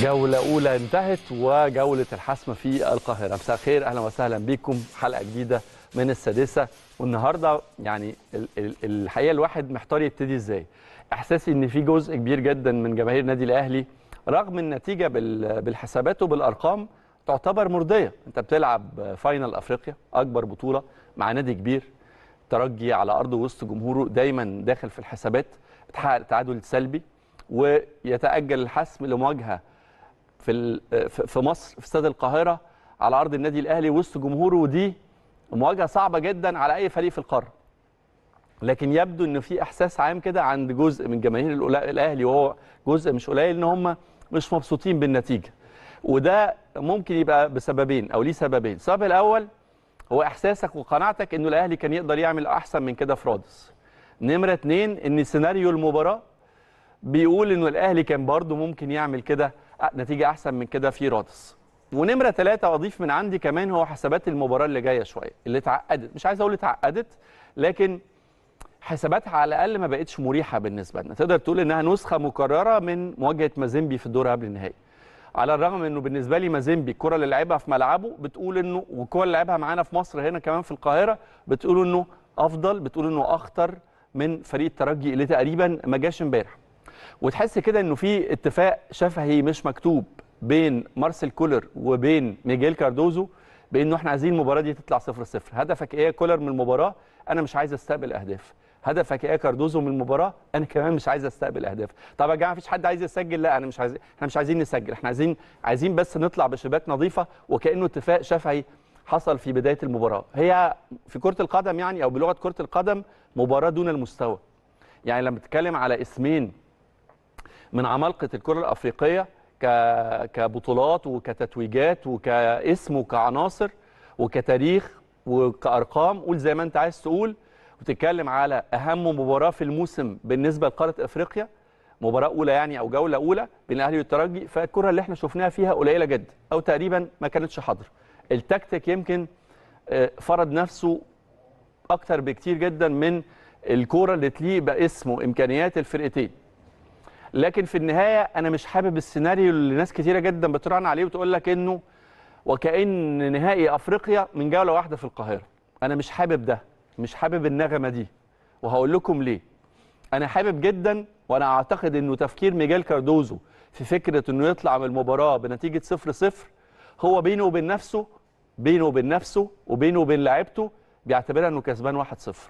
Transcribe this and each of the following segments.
جولة أولى انتهت وجولة الحسم في القاهرة مساء الخير أهلا وسهلا بكم حلقة جديدة من السادسة والنهاردة يعني ال- ال- الحقيقة الواحد محتار يبتدي إزاي إحساسي إن في جزء كبير جدا من جماهير النادي الأهلي رغم النتيجة بال- بالحسابات وبالأرقام تعتبر مرضية أنت بتلعب فاينل أفريقيا أكبر بطولة مع نادي كبير ترجي على أرضه وسط جمهوره دايما داخل في الحسابات بتحقق تعادل سلبي ويتأجل الحسم لمواجهة في ال- في في مصر في استاد القاهره على ارض النادي الاهلي وسط جمهوره ودي مواجهه صعبه جدا على اي فريق في القاره لكن يبدو ان في احساس عام كده عند جزء من جماهير الأولا- الاهلي وهو جزء مش قليل ان هم مش مبسوطين بالنتيجه وده ممكن يبقى بسببين او ليه سببين السبب الاول هو احساسك وقناعتك انه الاهلي كان يقدر يعمل احسن من كده في رادس نمره اتنين ان سيناريو المباراه بيقول انه الاهلي كان برضه ممكن يعمل كده نتيجه احسن من كده في رادس ونمره ثلاثة واضيف من عندي كمان هو حسابات المباراه اللي جايه شويه اللي اتعقدت مش عايز اقول اتعقدت لكن حساباتها على الاقل ما بقتش مريحه بالنسبه لنا تقدر تقول انها نسخه مكرره من مواجهه مازيمبي في الدور قبل النهائي على الرغم انه بالنسبه لي مازيمبي الكره اللي لعبها في ملعبه بتقول انه والكره اللي لعبها معانا في مصر هنا كمان في القاهره بتقول انه افضل بتقول انه اخطر من فريق الترجي اللي تقريبا ما جاش امبارح وتحس كده انه في اتفاق شفهي مش مكتوب بين مارسيل كولر وبين ميجيل كاردوزو بانه احنا عايزين المباراه دي تطلع 0 0 هدفك ايه يا كولر من المباراه انا مش عايز استقبل اهداف هدفك ايه يا كاردوزو من المباراه انا كمان مش عايز استقبل اهداف طب يا جماعه مفيش حد عايز يسجل لا انا مش عايز احنا مش عايزين نسجل احنا عايزين عايزين بس نطلع بشباك نظيفه وكانه اتفاق شفهي حصل في بدايه المباراه هي في كره القدم يعني او بلغه كره القدم مباراه دون المستوى يعني لما تتكلم على اسمين من عمالقه الكره الافريقيه ك... كبطولات وكتتويجات وكاسم وكعناصر وكتاريخ وكارقام قول زي ما انت عايز تقول وتتكلم على اهم مباراه في الموسم بالنسبه لقاره افريقيا مباراه اولى يعني او جوله اولى بين الاهلي والترجي فالكره اللي احنا شفناها فيها قليله جدا او تقريبا ما كانتش حاضره التكتيك يمكن آه، فرض نفسه اكتر بكتير جدا من الكوره اللي تليق باسم وامكانيات الفرقتين لكن في النهايه انا مش حابب السيناريو اللي ناس كتيره جدا بتراهن عليه وتقول لك انه وكأن نهائي افريقيا من جوله واحده في القاهره انا مش حابب ده مش حابب النغمه دي وهقول لكم ليه انا حابب جدا وانا اعتقد انه تفكير ميجيل كاردوزو في فكره انه يطلع من المباراه بنتيجه 0 0 هو بينه وبين نفسه بينه وبين نفسه وبينه وبين لعيبته بيعتبرها انه كسبان 1 0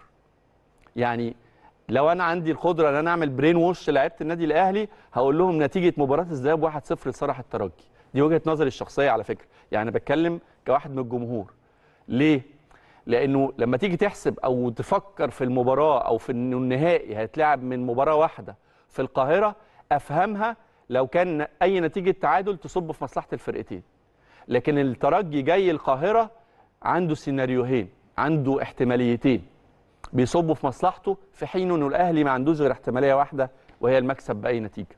يعني لو انا عندي القدره ان انا اعمل برين ووش لعيبه النادي الاهلي هقول لهم نتيجه مباراه الذهاب 1-0 لصالح الترجي دي وجهه نظري الشخصيه على فكره يعني بتكلم كواحد من الجمهور ليه لانه لما تيجي تحسب او تفكر في المباراه او في انه النهائي هيتلعب من مباراه واحده في القاهره افهمها لو كان اي نتيجه تعادل تصب في مصلحه الفرقتين لكن الترجي جاي القاهره عنده سيناريوهين عنده احتماليتين بيصبوا في مصلحته في حين انه الاهلي ما عندوش غير احتماليه واحده وهي المكسب باي نتيجه.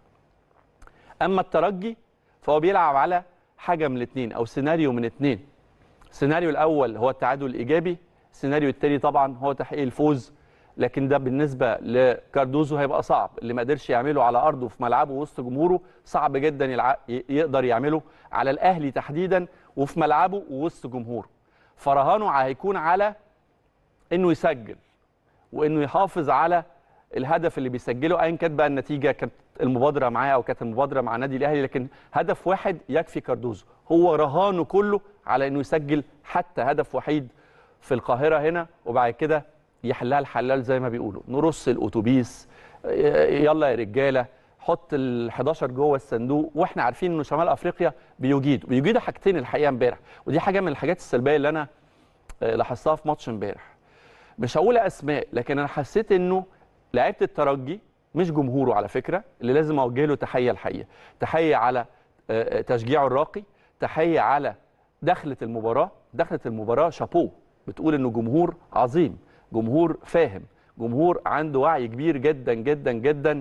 اما الترجي فهو بيلعب على حاجه من الاثنين او سيناريو من اثنين. السيناريو الاول هو التعادل الايجابي، السيناريو الثاني طبعا هو تحقيق الفوز لكن ده بالنسبه لكاردوزو هيبقى صعب اللي ما قدرش يعمله على ارضه في ملعبه وسط جمهوره صعب جدا يلع... ي- يقدر يعمله على الاهلي تحديدا وفي ملعبه ووسط جمهوره. فرهانه هيكون على انه يسجل وانه يحافظ على الهدف اللي بيسجله ايا كانت بقى النتيجه كانت المبادره معاه او كانت المبادره مع النادي الاهلي لكن هدف واحد يكفي كاردوزو هو رهانه كله على انه يسجل حتى هدف وحيد في القاهره هنا وبعد كده يحلها الحلال زي ما بيقولوا نرص الاتوبيس يلا يا رجاله حط ال 11 جوه الصندوق واحنا عارفين انه شمال افريقيا بيجيدوا بيجيدوا حاجتين الحقيقه امبارح ودي حاجه من الحاجات السلبيه اللي انا آه، لاحظتها في ماتش امبارح مش هقول اسماء لكن انا حسيت انه لعيبه الترجي مش جمهوره على فكره اللي لازم اوجه له تحيه الحقيقه تحيه على آه، آه، تشجيعه الراقي تحيه على دخله المباراه دخله المباراه شابوه بتقول انه جمهور عظيم جمهور فاهم جمهور عنده وعي كبير جدا جدا جدا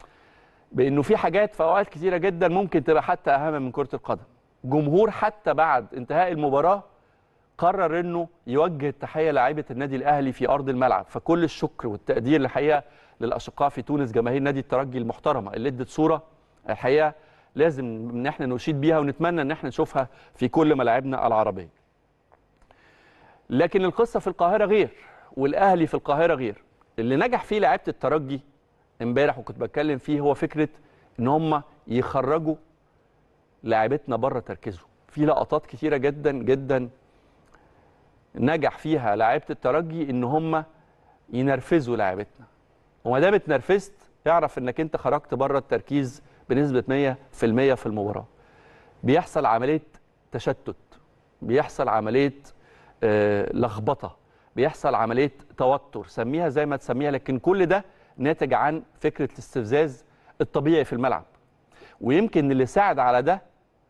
بانه في حاجات في اوقات كتيره جدا ممكن تبقى حتى اهم من كره القدم جمهور حتى بعد انتهاء المباراه قرر انه يوجه التحيه لاعيبه النادي الاهلي في ارض الملعب فكل الشكر والتقدير الحقيقه للاشقاء في تونس جماهير نادي الترجي المحترمه اللي ادت صوره الحقيقه لازم ان احنا نشيد بيها ونتمنى ان احنا نشوفها في كل ملاعبنا العربيه لكن القصه في القاهره غير والاهلي في القاهره غير اللي نجح فيه لعيبه الترجي امبارح وكنت بتكلم فيه هو فكره ان هم يخرجوا لاعبتنا بره تركيزهم في لقطات كتيره جدا جدا نجح فيها لعيبه الترجي ان هم ينرفزوا لاعبتنا وما دام اتنرفزت اعرف انك انت خرجت بره التركيز بنسبه 100% في المباراه بيحصل عمليه تشتت بيحصل عمليه آه لخبطه بيحصل عمليه توتر سميها زي ما تسميها لكن كل ده ناتج عن فكره الاستفزاز الطبيعي في الملعب ويمكن اللي ساعد على ده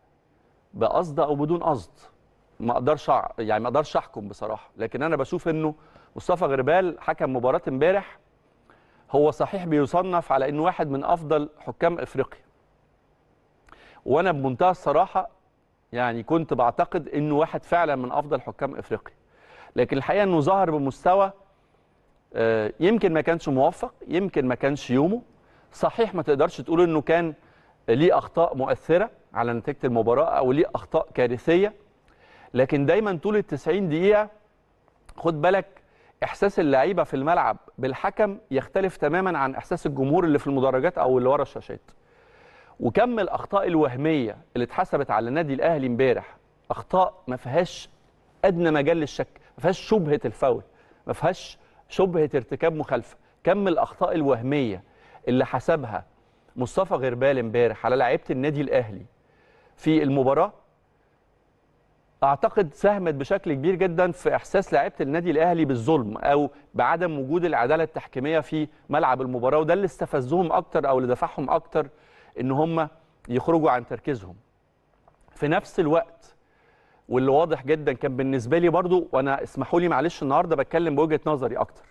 بقصد او بدون قصد ما اقدرش يعني ما اقدرش احكم بصراحه لكن انا بشوف انه مصطفى غربال حكم مباراه امبارح هو صحيح بيصنف على انه واحد من افضل حكام افريقيا وانا بمنتهى الصراحه يعني كنت بعتقد انه واحد فعلا من افضل حكام افريقيا لكن الحقيقه انه ظهر بمستوى يمكن ما كانش موفق يمكن ما كانش يومه صحيح ما تقدرش تقول انه كان ليه اخطاء مؤثره على نتيجه المباراه او ليه اخطاء كارثيه لكن دايما طول ال 90 دقيقه خد بالك احساس اللعيبه في الملعب بالحكم يختلف تماما عن احساس الجمهور اللي في المدرجات او اللي ورا الشاشات وكم الاخطاء الوهميه اللي اتحسبت على النادي الاهلي امبارح اخطاء ما فيهاش ادنى مجال للشك ما فيهاش شبهه الفاول ما فيهاش شبهه ارتكاب مخالفه كم الاخطاء الوهميه اللي حسبها مصطفى غربال امبارح على لعيبه النادي الاهلي في المباراه اعتقد ساهمت بشكل كبير جدا في احساس لعيبه النادي الاهلي بالظلم او بعدم وجود العداله التحكيميه في ملعب المباراه وده اللي استفزهم اكتر او اللي دفعهم اكتر ان هم يخرجوا عن تركيزهم في نفس الوقت واللي واضح جدا كان بالنسبه لي برضو وانا اسمحوا لي معلش النهارده بتكلم بوجهه نظري اكتر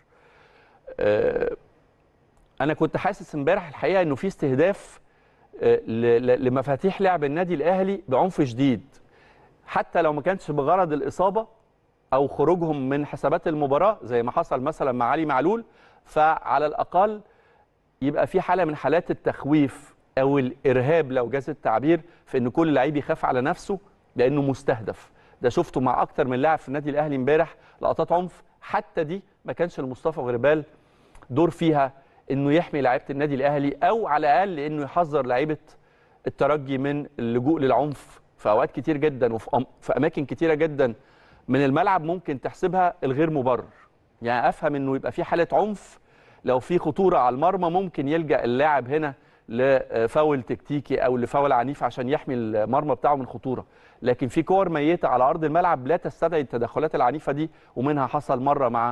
أه انا كنت حاسس امبارح الحقيقه انه في استهداف أه لمفاتيح لعب النادي الاهلي بعنف شديد حتى لو ما كانش بغرض الاصابه او خروجهم من حسابات المباراه زي ما حصل مثلا مع علي معلول فعلى الاقل يبقى في حاله من حالات التخويف او الارهاب لو جاز التعبير في ان كل لعيب يخاف على نفسه لانه مستهدف ده شفته مع اكتر من لاعب في النادي الاهلي امبارح لقطات عنف حتى دي ما كانش لمصطفى غربال دور فيها انه يحمي لعيبه النادي الاهلي او على الاقل انه يحذر لعيبه الترجي من اللجوء للعنف في اوقات كتير جدا وفي أم في اماكن كتيره جدا من الملعب ممكن تحسبها الغير مبرر يعني افهم انه يبقى في حاله عنف لو في خطوره على المرمى ممكن يلجا اللاعب هنا لفاول تكتيكي او لفاول عنيف عشان يحمي المرمى بتاعه من خطوره لكن في كور ميته على ارض الملعب لا تستدعي التدخلات العنيفه دي ومنها حصل مره مع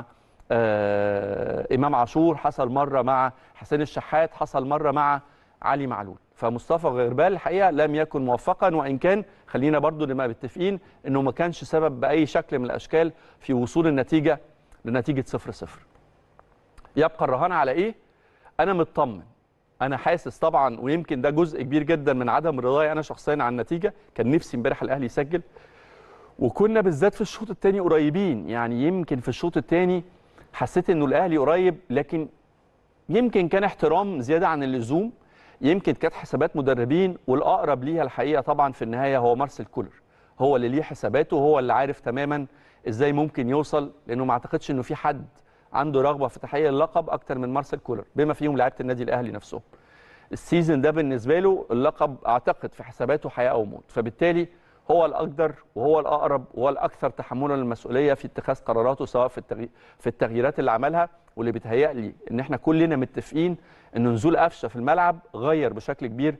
آه امام عاشور حصل مره مع حسين الشحات حصل مره مع علي معلول فمصطفى غربال الحقيقه لم يكن موفقا وان كان خلينا برضو نبقى متفقين انه ما كانش سبب باي شكل من الاشكال في وصول النتيجه لنتيجه 0 0 يبقى الرهان على ايه انا مطمن انا حاسس طبعا ويمكن ده جزء كبير جدا من عدم رضاي انا شخصيا عن النتيجه كان نفسي امبارح الاهلي يسجل وكنا بالذات في الشوط الثاني قريبين يعني يمكن في الشوط الثاني حسيت انه الاهلي قريب لكن يمكن كان احترام زياده عن اللزوم يمكن كانت حسابات مدربين والاقرب ليها الحقيقه طبعا في النهايه هو مارسيل كولر هو اللي ليه حساباته وهو اللي عارف تماما ازاي ممكن يوصل لانه ما اعتقدش انه في حد عنده رغبه في تحقيق اللقب اكتر من مارسيل كولر بما فيهم لعيبه النادي الاهلي نفسهم السيزون ده بالنسبه له اللقب اعتقد في حساباته حياه او موت فبالتالي هو الاقدر وهو الاقرب وهو الاكثر تحملا للمسؤوليه في اتخاذ قراراته سواء في التغي... في التغييرات اللي عملها واللي بيتهيأ لي ان احنا كلنا متفقين ان نزول قفشه في الملعب غير بشكل كبير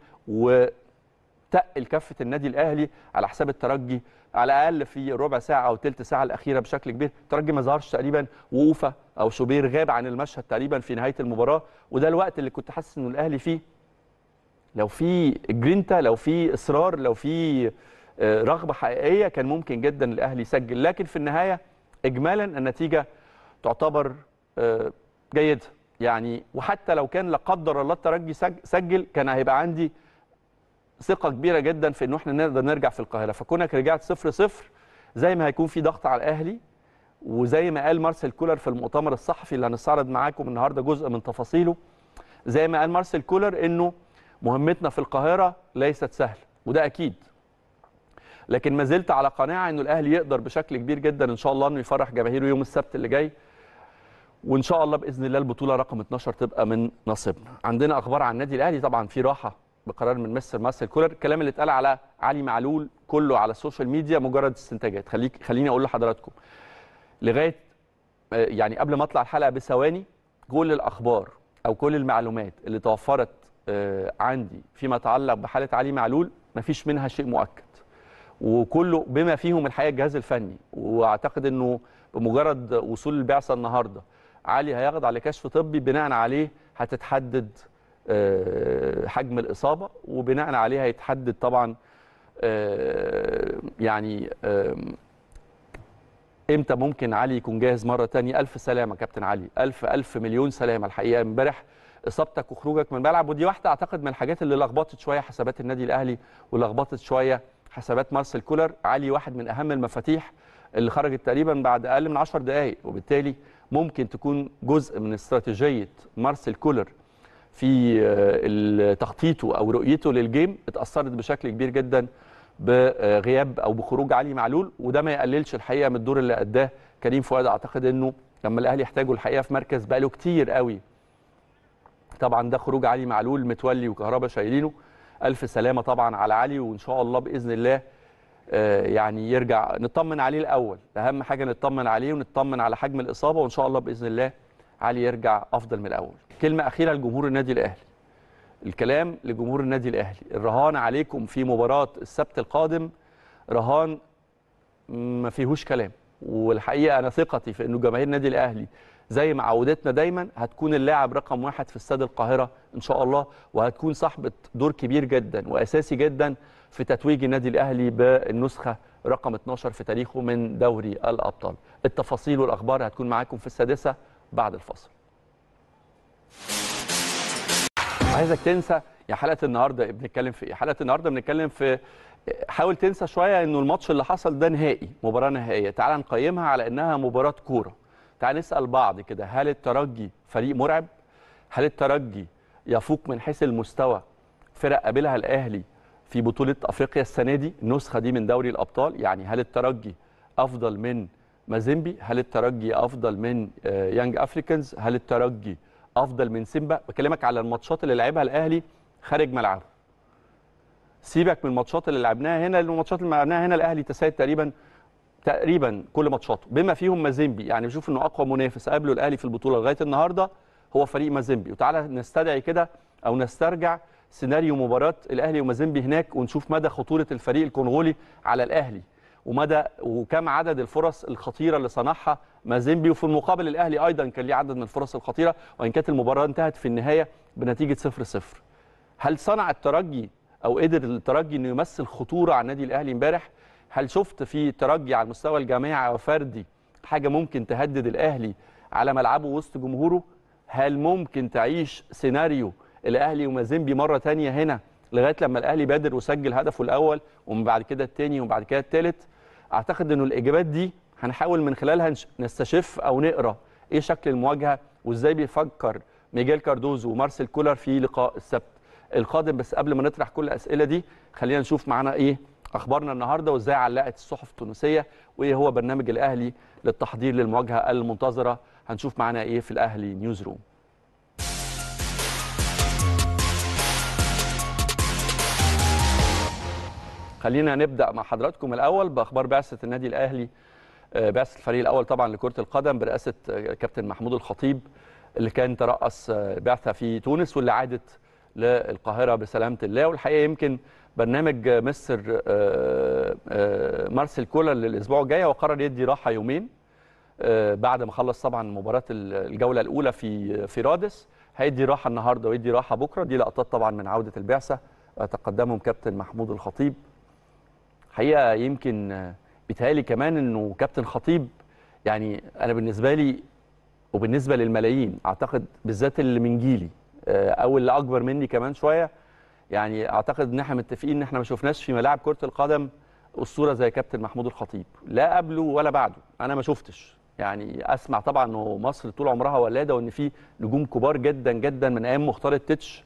وتقل كفه النادي الاهلي على حساب الترجي على الاقل في ربع ساعه او ثلث ساعه الاخيره بشكل كبير الترجي ما ظهرش تقريبا وقوفه او شوبير غاب عن المشهد تقريبا في نهايه المباراه وده الوقت اللي كنت حاسس انه الاهلي فيه لو في جرينتا لو في اصرار لو في رغبه حقيقيه كان ممكن جدا الاهلي يسجل لكن في النهايه اجمالا النتيجه تعتبر جيده يعني وحتى لو كان لا قدر الله الترجي سجل كان هيبقى عندي ثقه كبيره جدا في انه احنا نقدر نرجع في القاهره فكونك رجعت 0 0 زي ما هيكون في ضغط على الاهلي وزي ما قال مارسيل كولر في المؤتمر الصحفي اللي هنستعرض معاكم النهارده جزء من تفاصيله زي ما قال مارسيل كولر انه مهمتنا في القاهره ليست سهله وده اكيد لكن ما زلت على قناعه انه الاهلي يقدر بشكل كبير جدا ان شاء الله انه يفرح جماهيره يوم السبت اللي جاي وان شاء الله باذن الله البطوله رقم 12 تبقى من نصيبنا عندنا اخبار عن النادي الاهلي طبعا في راحه بقرار من مستر مارسيل كولر الكلام اللي اتقال على علي معلول كله على السوشيال ميديا مجرد استنتاجات خليك خليني اقول لحضراتكم لغايه يعني قبل ما اطلع الحلقه بثواني كل الاخبار او كل المعلومات اللي توفرت عندي فيما يتعلق بحاله علي معلول مفيش منها شيء مؤكد وكله بما فيهم الحقيقه الجهاز الفني واعتقد انه بمجرد وصول البعثه النهارده علي هيخضع لكشف طبي بناء عليه هتتحدد حجم الاصابه وبناء عليه هيتحدد طبعا يعني امتى ممكن علي يكون جاهز مره ثانيه الف سلامه كابتن علي الف الف مليون سلامه الحقيقه امبارح اصابتك وخروجك من الملعب ودي واحده اعتقد من الحاجات اللي لخبطت شويه حسابات النادي الاهلي ولخبطت شويه حسابات مارسيل كولر علي واحد من اهم المفاتيح اللي خرجت تقريبا بعد اقل من 10 دقائق وبالتالي ممكن تكون جزء من استراتيجيه مارسيل كولر في تخطيطه او رؤيته للجيم اتاثرت بشكل كبير جدا بغياب او بخروج علي معلول وده ما يقللش الحقيقه من الدور اللي اداه كريم فؤاد اعتقد انه لما الاهلي يحتاجه الحقيقه في مركز بقاله كتير قوي طبعا ده خروج علي معلول متولي وكهربا شايلينه الف سلامه طبعا على علي وان شاء الله باذن الله يعني يرجع نطمن عليه الاول اهم حاجه نطمن عليه ونطمن على حجم الاصابه وان شاء الله باذن الله علي يرجع افضل من الاول كلمه اخيره لجمهور النادي الاهلي الكلام لجمهور النادي الاهلي الرهان عليكم في مباراه السبت القادم رهان ما فيهوش كلام والحقيقه انا ثقتي في انه جماهير النادي الاهلي زي ما عودتنا دايما هتكون اللاعب رقم واحد في استاد القاهره ان شاء الله وهتكون صاحبه دور كبير جدا واساسي جدا في تتويج النادي الاهلي بالنسخه رقم 12 في تاريخه من دوري الابطال التفاصيل والاخبار هتكون معاكم في السادسه بعد الفاصل عايزك تنسى يا حلقه النهارده بنتكلم في ايه حلقه النهارده بنتكلم في حاول تنسى شويه انه الماتش اللي حصل ده نهائي مباراه نهائيه تعال نقيمها على انها مباراه كوره تعال نسال بعض كده هل الترجي فريق مرعب هل الترجي يفوق من حيث المستوى فرق قابلها الاهلي في بطوله افريقيا السنه دي النسخه دي من دوري الابطال يعني هل الترجي افضل من مازيمبي هل الترجي افضل من يانج افريكانز هل الترجي افضل من سيمبا بكلمك على الماتشات اللي لعبها الاهلي خارج ملعبه سيبك من الماتشات اللي لعبناها هنا الماتشات اللي لعبناها هنا الاهلي تساعد تقريبا تقريبا كل ماتشاته بما فيهم مازيمبي يعني بشوف انه اقوى منافس قابله الاهلي في البطوله لغايه النهارده هو فريق مازيمبي وتعالى نستدعي كده او نسترجع سيناريو مباراه الاهلي ومازيمبي هناك ونشوف مدى خطوره الفريق الكونغولي على الاهلي ومدى وكم عدد الفرص الخطيره اللي صنعها مازيمبي وفي المقابل الاهلي ايضا كان ليه عدد من الفرص الخطيره وان كانت المباراه انتهت في النهايه بنتيجه 0-0 هل صنع الترجي او قدر الترجي انه يمثل خطوره على النادي الاهلي امبارح هل شفت في ترجي على المستوى الجماعي او فردي حاجه ممكن تهدد الاهلي على ملعبه وسط جمهوره هل ممكن تعيش سيناريو الاهلي ومازيمبي مره ثانيه هنا لغايه لما الاهلي بادر وسجل هدفه الاول ومن بعد كده الثاني وبعد كده الثالث اعتقد انه الاجابات دي هنحاول من خلالها نستشف او نقرا ايه شكل المواجهه وازاي بيفكر ميجيل كاردوزو ومارسيل كولر في لقاء السبت القادم بس قبل ما نطرح كل الاسئله دي خلينا نشوف معانا ايه اخبارنا النهارده وازاي علقت الصحف التونسيه وايه هو برنامج الاهلي للتحضير للمواجهه المنتظره هنشوف معانا ايه في الاهلي نيوز روم خلينا نبدا مع حضراتكم الاول باخبار بعثه النادي الاهلي بعثه الفريق الاول طبعا لكره القدم برئاسه كابتن محمود الخطيب اللي كان ترأس بعثه في تونس واللي عادت للقاهره بسلامه الله والحقيقه يمكن برنامج مستر مارسيل كولر للاسبوع الجاي وقرر يدي راحه يومين بعد ما خلص طبعا مباراه الجوله الاولى في في رادس هيدي راحه النهارده ويدي راحه بكره دي لقطات طبعا من عوده البعثه تقدمهم كابتن محمود الخطيب حقيقه يمكن بيتهيألي كمان انه كابتن خطيب يعني انا بالنسبه لي وبالنسبه للملايين اعتقد بالذات اللي من جيلي او اللي اكبر مني كمان شويه يعني اعتقد ان احنا متفقين ان احنا ما شفناش في ملاعب كره القدم اسطوره زي كابتن محمود الخطيب لا قبله ولا بعده انا ما شفتش يعني اسمع طبعا انه مصر طول عمرها ولاده وان في نجوم كبار جدا جدا من ايام مختار التتش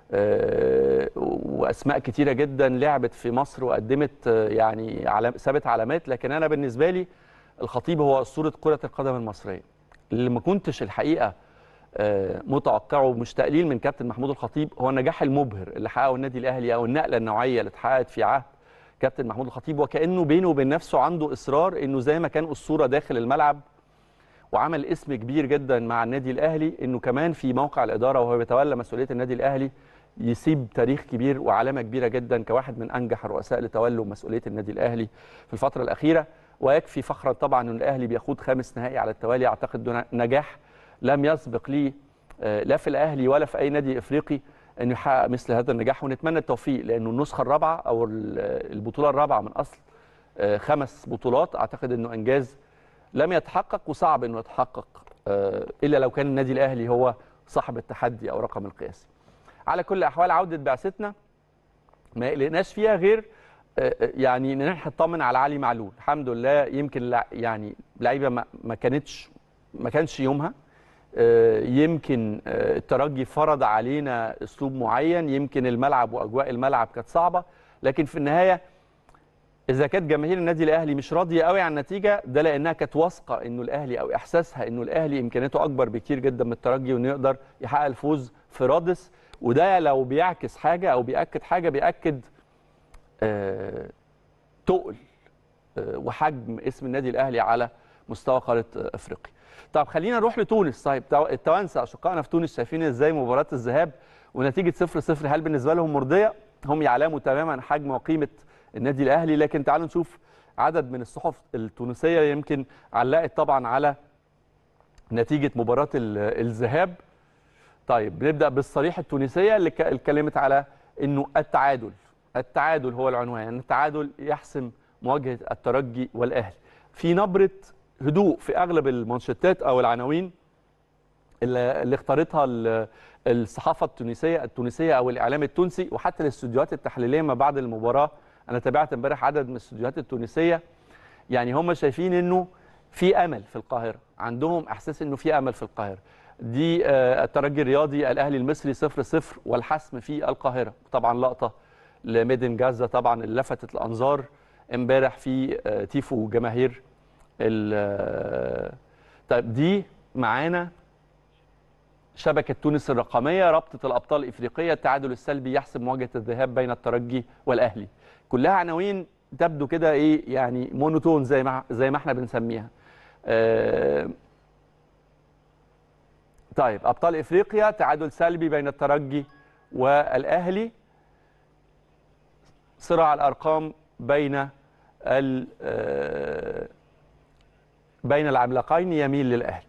آه، واسماء كتيره جدا لعبت في مصر وقدمت آه، يعني علام سابت علامات لكن انا بالنسبه لي الخطيب هو اسطوره كره القدم المصريه اللي ما كنتش الحقيقه آه، متوقعه ومش تقليل من كابتن محمود الخطيب هو النجاح المبهر اللي حققه النادي الاهلي او النقله النوعيه اللي اتحققت في عهد كابتن محمود الخطيب وكانه بينه وبين نفسه عنده اصرار انه زي ما كان اسطوره داخل الملعب وعمل اسم كبير جدا مع النادي الاهلي انه كمان في موقع الاداره وهو بيتولى مسؤوليه النادي الاهلي يسيب تاريخ كبير وعلامه كبيره جدا كواحد من انجح الرؤساء اللي تولوا مسؤوليه النادي الاهلي في الفتره الاخيره ويكفي فخرا طبعا ان الاهلي بيخوض خامس نهائي على التوالي اعتقد دون نجاح لم يسبق ليه آه، لا في الاهلي ولا في اي نادي افريقي انه يحقق مثل هذا النجاح ونتمنى التوفيق لانه النسخه الرابعه او ال- البطوله الرابعه من اصل آه، خمس بطولات اعتقد انه انجاز لم يتحقق وصعب انه يتحقق آه، الا لو كان النادي الاهلي هو صاحب التحدي او رقم القياسي. على كل الاحوال عوده بعثتنا ما قلقناش فيها غير آه، آه، يعني ان احنا نطمن على علي معلول الحمد لله يمكن لع- يعني لعيبه ما ما كانتش ما كانش يومها آه، يمكن آه، الترجي فرض علينا اسلوب معين يمكن الملعب واجواء الملعب كانت صعبه لكن في النهايه اذا كانت جماهير النادي الاهلي مش راضيه قوي عن النتيجه ده لانها كانت واثقه انه الاهلي او احساسها انه الاهلي امكانياته اكبر بكتير جدا من الترجي وانه يقدر يحقق الفوز في رادس وده لو بيعكس حاجه او بياكد حاجه بياكد آه تقل آه وحجم اسم النادي الاهلي على مستوى قاره آه، افريقيا. طب خلينا نروح لتونس طيب تو- التوانسه اشقائنا في تونس شايفين ازاي مباراه الذهاب ونتيجه 0-0 هل بالنسبه لهم مرضيه؟ هم يعلموا تماما حجم وقيمه النادي الاهلي لكن تعالوا نشوف عدد من الصحف التونسيه يمكن علقت طبعا على نتيجه مباراه ال- الذهاب طيب بنبدا بالصريح التونسيه اللي ك- اللي اتكلمت على انه التعادل التعادل هو العنوان يعني التعادل يحسم مواجهه الترجي والاهلي في نبره هدوء في اغلب المانشيتات او العناوين اللي اللي اختارتها ال- الصحافه التونسيه التونسيه او الاعلام التونسي وحتى الاستوديوهات التحليليه ما بعد المباراه انا تابعت امبارح عدد من الاستوديوهات التونسيه يعني هم شايفين انه في امل في القاهره عندهم احساس انه في امل في القاهره دي آه، الترجي الرياضي الاهلي المصري 0 0 والحسم في القاهره طبعا لقطه لميدن جازا طبعا اللي لفتت الانظار امبارح في آه، تيفو جماهير ال- آه، طيب دي معانا شبكة تونس الرقمية رابطة الأبطال الإفريقية التعادل السلبي يحسم مواجهة الذهاب بين الترجي والأهلي كلها عناوين تبدو كده إيه يعني مونوتون زي ما زي ما احنا بنسميها آه، طيب أبطال إفريقيا تعادل سلبي بين الترجي والأهلي صراع الأرقام بين ال آه، بين العملاقين يميل للأهلي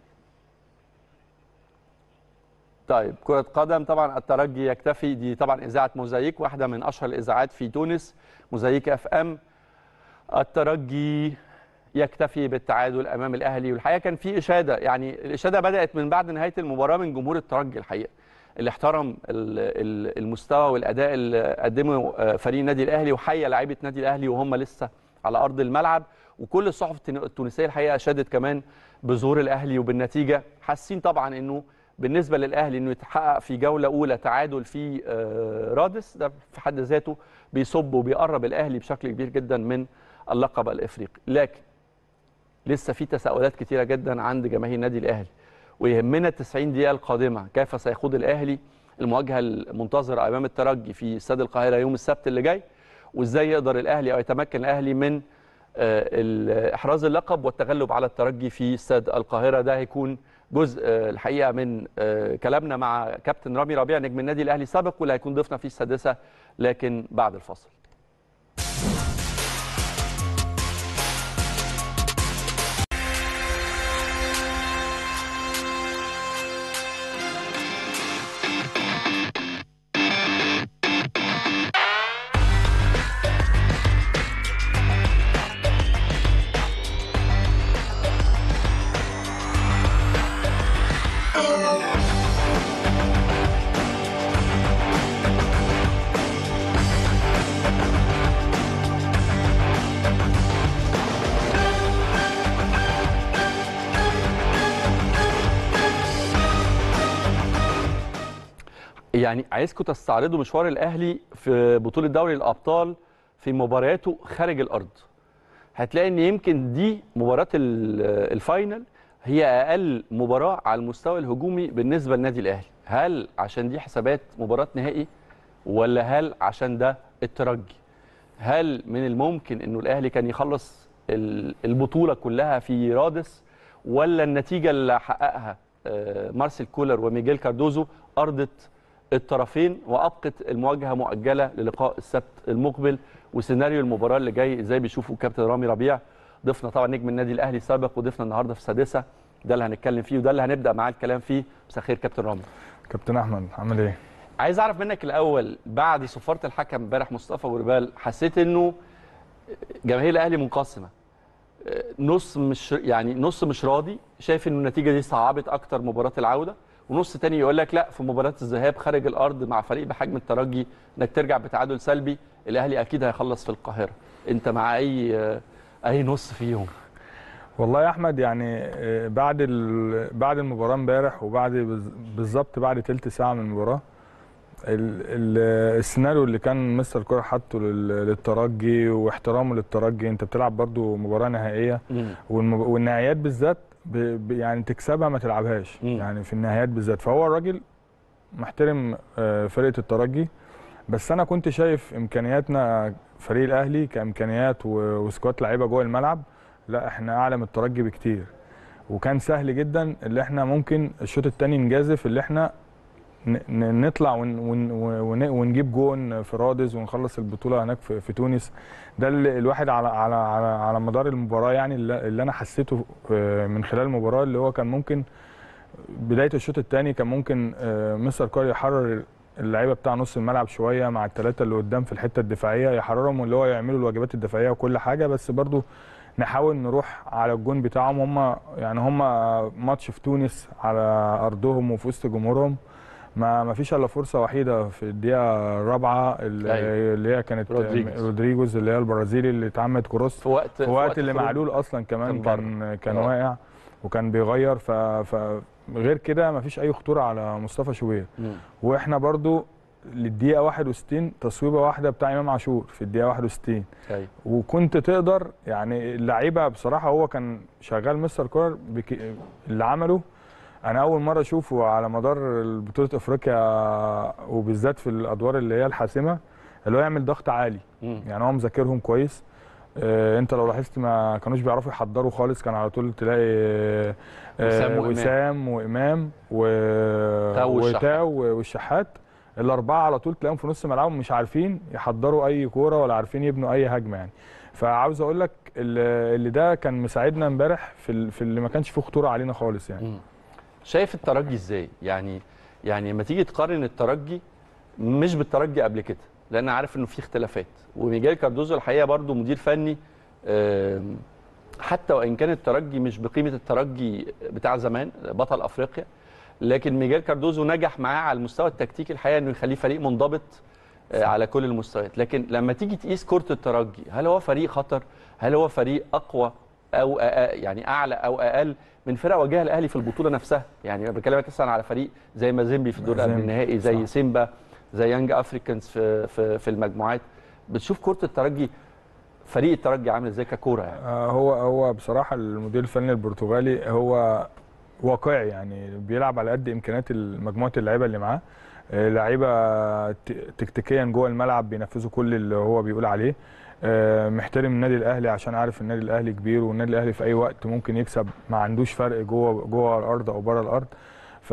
طيب كرة قدم طبعا الترجي يكتفي دي طبعا إذاعة موزايك واحدة من أشهر الإذاعات في تونس موزايك اف ام الترجي يكتفي بالتعادل أمام الأهلي والحقيقة كان في إشادة يعني الإشادة بدأت من بعد نهاية المباراة من جمهور الترجي الحقيقة اللي احترم ال- ال- المستوى والأداء اللي قدمه آه، فريق النادي الأهلي وحيا لعيبة النادي الأهلي وهم لسه على أرض الملعب وكل الصحف التن- التونسية الحقيقة أشادت كمان بظهور الأهلي وبالنتيجة حاسين طبعا إنه بالنسبه للاهلي انه يتحقق في جوله اولى تعادل في آه، رادس ده في حد ذاته بيصب وبيقرب الاهلي بشكل كبير جدا من اللقب الافريقي لكن لسه في تساؤلات كتيره جدا عند جماهير النادي الاهلي ويهمنا ال 90 دقيقه القادمه كيف سيخوض الاهلي المواجهه المنتظره امام الترجي في استاد القاهره يوم السبت اللي جاي وازاي يقدر الاهلي او يتمكن الاهلي من آه، ال- احراز اللقب والتغلب على الترجي في استاد القاهره ده هيكون جزء آه، الحقيقه من آه، كلامنا مع كابتن رامي ربيع نجم النادي الاهلي السابق واللي هيكون ضيفنا في السادسه لكن بعد الفاصل يعني عايزكم تستعرضوا مشوار الاهلي في بطوله دوري الابطال في مبارياته خارج الارض هتلاقي ان يمكن دي مباراه ال- الفاينل هي اقل مباراه على المستوى الهجومي بالنسبه للنادي الاهلي هل عشان دي حسابات مباراه نهائي ولا هل عشان ده الترجي هل من الممكن انه الاهلي كان يخلص ال- البطوله كلها في رادس ولا النتيجه اللي حققها آه، مارسيل كولر وميجيل كاردوزو ارضت الطرفين وابقت المواجهه مؤجله للقاء السبت المقبل وسيناريو المباراه اللي جاي ازاي بيشوفوا كابتن رامي ربيع ضيفنا طبعا نجم النادي الاهلي السابق وضيفنا النهارده في السادسه ده اللي هنتكلم فيه وده اللي هنبدا معاه الكلام فيه مساء الخير كابتن رامي كابتن احمد عامل ايه عايز اعرف منك الاول بعد صفاره الحكم امبارح مصطفى وربال حسيت انه جماهير الاهلي منقسمه نص مش يعني نص مش راضي شايف انه النتيجه دي صعبت اكتر مباراه العوده ونص تاني يقول لك لا في مباراه الذهاب خارج الارض مع فريق بحجم الترجي انك ترجع بتعادل سلبي الاهلي اكيد هيخلص في القاهره انت مع اي اي نص فيهم والله يا احمد يعني آه، بعد ال- بعد المباراه امبارح وبعد بز- بالظبط بعد تلت ساعه من المباراه ال- ال- السيناريو اللي كان مستر كوره حاطه لل- للترجي واحترامه للترجي انت بتلعب برضو مباراه نهائيه والمب- والنهائيات بالذات ب... ب... يعني تكسبها ما تلعبهاش مم. يعني في النهائيات بالذات فهو الراجل محترم آه، فرقه الترجي بس انا كنت شايف امكانياتنا فريق الاهلي كامكانيات و- وسكواد لعيبه جوه الملعب لا احنا اعلى من الترجي بكتير وكان سهل جدا اللي احنا ممكن الشوط الثاني نجازف اللي احنا ن- ن- نطلع ون ون ون ونجيب جون في رادس ونخلص البطوله هناك في, في تونس ده اللي الواحد على على على, على مدار المباراه يعني اللي اللي انا حسيته آه، من خلال المباراه اللي هو كان ممكن بدايه الشوط الثاني كان ممكن آه، مستر كاري يحرر اللعيبه بتاع نص الملعب شويه مع الثلاثه اللي قدام في الحته الدفاعيه يحررهم اللي هو يعملوا الواجبات الدفاعيه وكل حاجه بس برضو نحاول نروح على الجون بتاعهم هم يعني هم ماتش في تونس على ارضهم وفي وسط جمهورهم ما ما فيش الا فرصه وحيده في الدقيقه الرابعه اللي, أيوة. اللي هي كانت رودريجيز. رودريجوز اللي هي البرازيلي اللي اتعملت كروس في وقت في وقت اللي الخروج. معلول اصلا كمان كان كان كان, آه. واقع وكان بيغير ف, ف غير كده ما فيش اي خطوره على مصطفى شوبير مم. واحنا برضو للدقيقه 61 تصويبه واحده بتاع امام عاشور في الدقيقه 61 ايوه وكنت تقدر يعني اللعيبه بصراحه هو كان شغال مستر كولر بك... اللي عمله انا اول مره اشوفه على مدار بطوله افريقيا وبالذات في الادوار اللي هي الحاسمه اللي هو يعمل ضغط عالي مم. يعني هو مذاكرهم كويس آه، انت لو لاحظت ما كانوش بيعرفوا يحضروا خالص كان على طول تلاقي آه، وسام وإمام. وسام وامام و... تاو والشحات. وتاو والشحات الاربعه على طول تلاقيهم في نص ملعبهم مش عارفين يحضروا اي كوره ولا عارفين يبنوا اي هجمه يعني فعاوز اقول لك اللي اللي ده كان مساعدنا امبارح في ال- في اللي ما كانش فيه خطوره علينا خالص يعني مم. شايف الترجي ازاي يعني يعني لما تيجي تقارن الترجي مش بالترجي قبل كده لان عارف انه في اختلافات وميجال كاردوزو الحقيقه برضو مدير فني آم، حتى وان كان الترجي مش بقيمه الترجي بتاع زمان بطل افريقيا لكن ميجال كاردوزو نجح معاه على المستوى التكتيكي الحقيقه انه يخليه فريق منضبط آه، على كل المستويات لكن لما تيجي تقيس كره الترجي هل هو فريق خطر هل هو فريق اقوى او أ- أ- يعني اعلى او اقل من فرق واجهها الاهلي في البطوله نفسها يعني انا بكلمك مثلا على فريق زي مازيمبي في الدور قبل مازيمبي، النهائي زي صح. سيمبا زي يانج افريكانز في في في المجموعات بتشوف كره الترجي فريق الترجي عامل ازاي ككوره يعني آه، هو هو بصراحه المدير الفني البرتغالي هو واقعي يعني بيلعب على قد امكانيات مجموعه اللعيبه اللي معاه آه، لعيبه ت- تكتيكيا جوه الملعب بينفذوا كل اللي هو بيقول عليه آه، محترم النادي الاهلي عشان عارف النادي الاهلي كبير والنادي الاهلي في اي وقت ممكن يكسب ما عندوش فرق جوه جوه الارض او بره الارض ف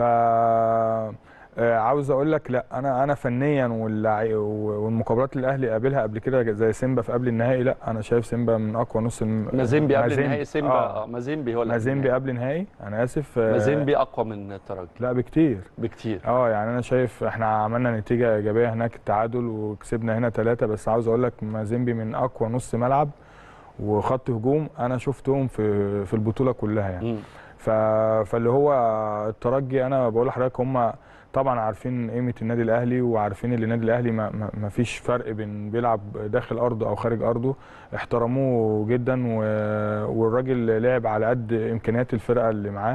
آه، عاوز اقول لك لا انا انا فنيا واللعي- والمقابلات اللي الاهلي قابلها قبل كده زي سيمبا في قبل النهائي لا انا شايف سيمبا من اقوى نص الم... مازيمبي قبل مازيمبي. النهائي سيمبا آه. آه. مازيمبي هو اللي قبل مازيمبي النهائي. قبل نهائي انا اسف آه، مازيمبي اقوى من الترجي لا بكتير بكتير اه يعني انا شايف احنا عملنا نتيجه ايجابيه هناك التعادل وكسبنا هنا ثلاثه بس عاوز اقول لك مازيمبي من اقوى نص ملعب وخط هجوم انا شفتهم في في البطوله كلها يعني مم. ف... فاللي هو الترجي انا بقول لحضرتك هم طبعا عارفين قيمه النادي الاهلي وعارفين ان النادي الاهلي ما, ما ما فيش فرق بين بيلعب داخل ارضه او خارج ارضه احترموه جدا و... والراجل لعب على قد امكانيات الفرقه اللي معاه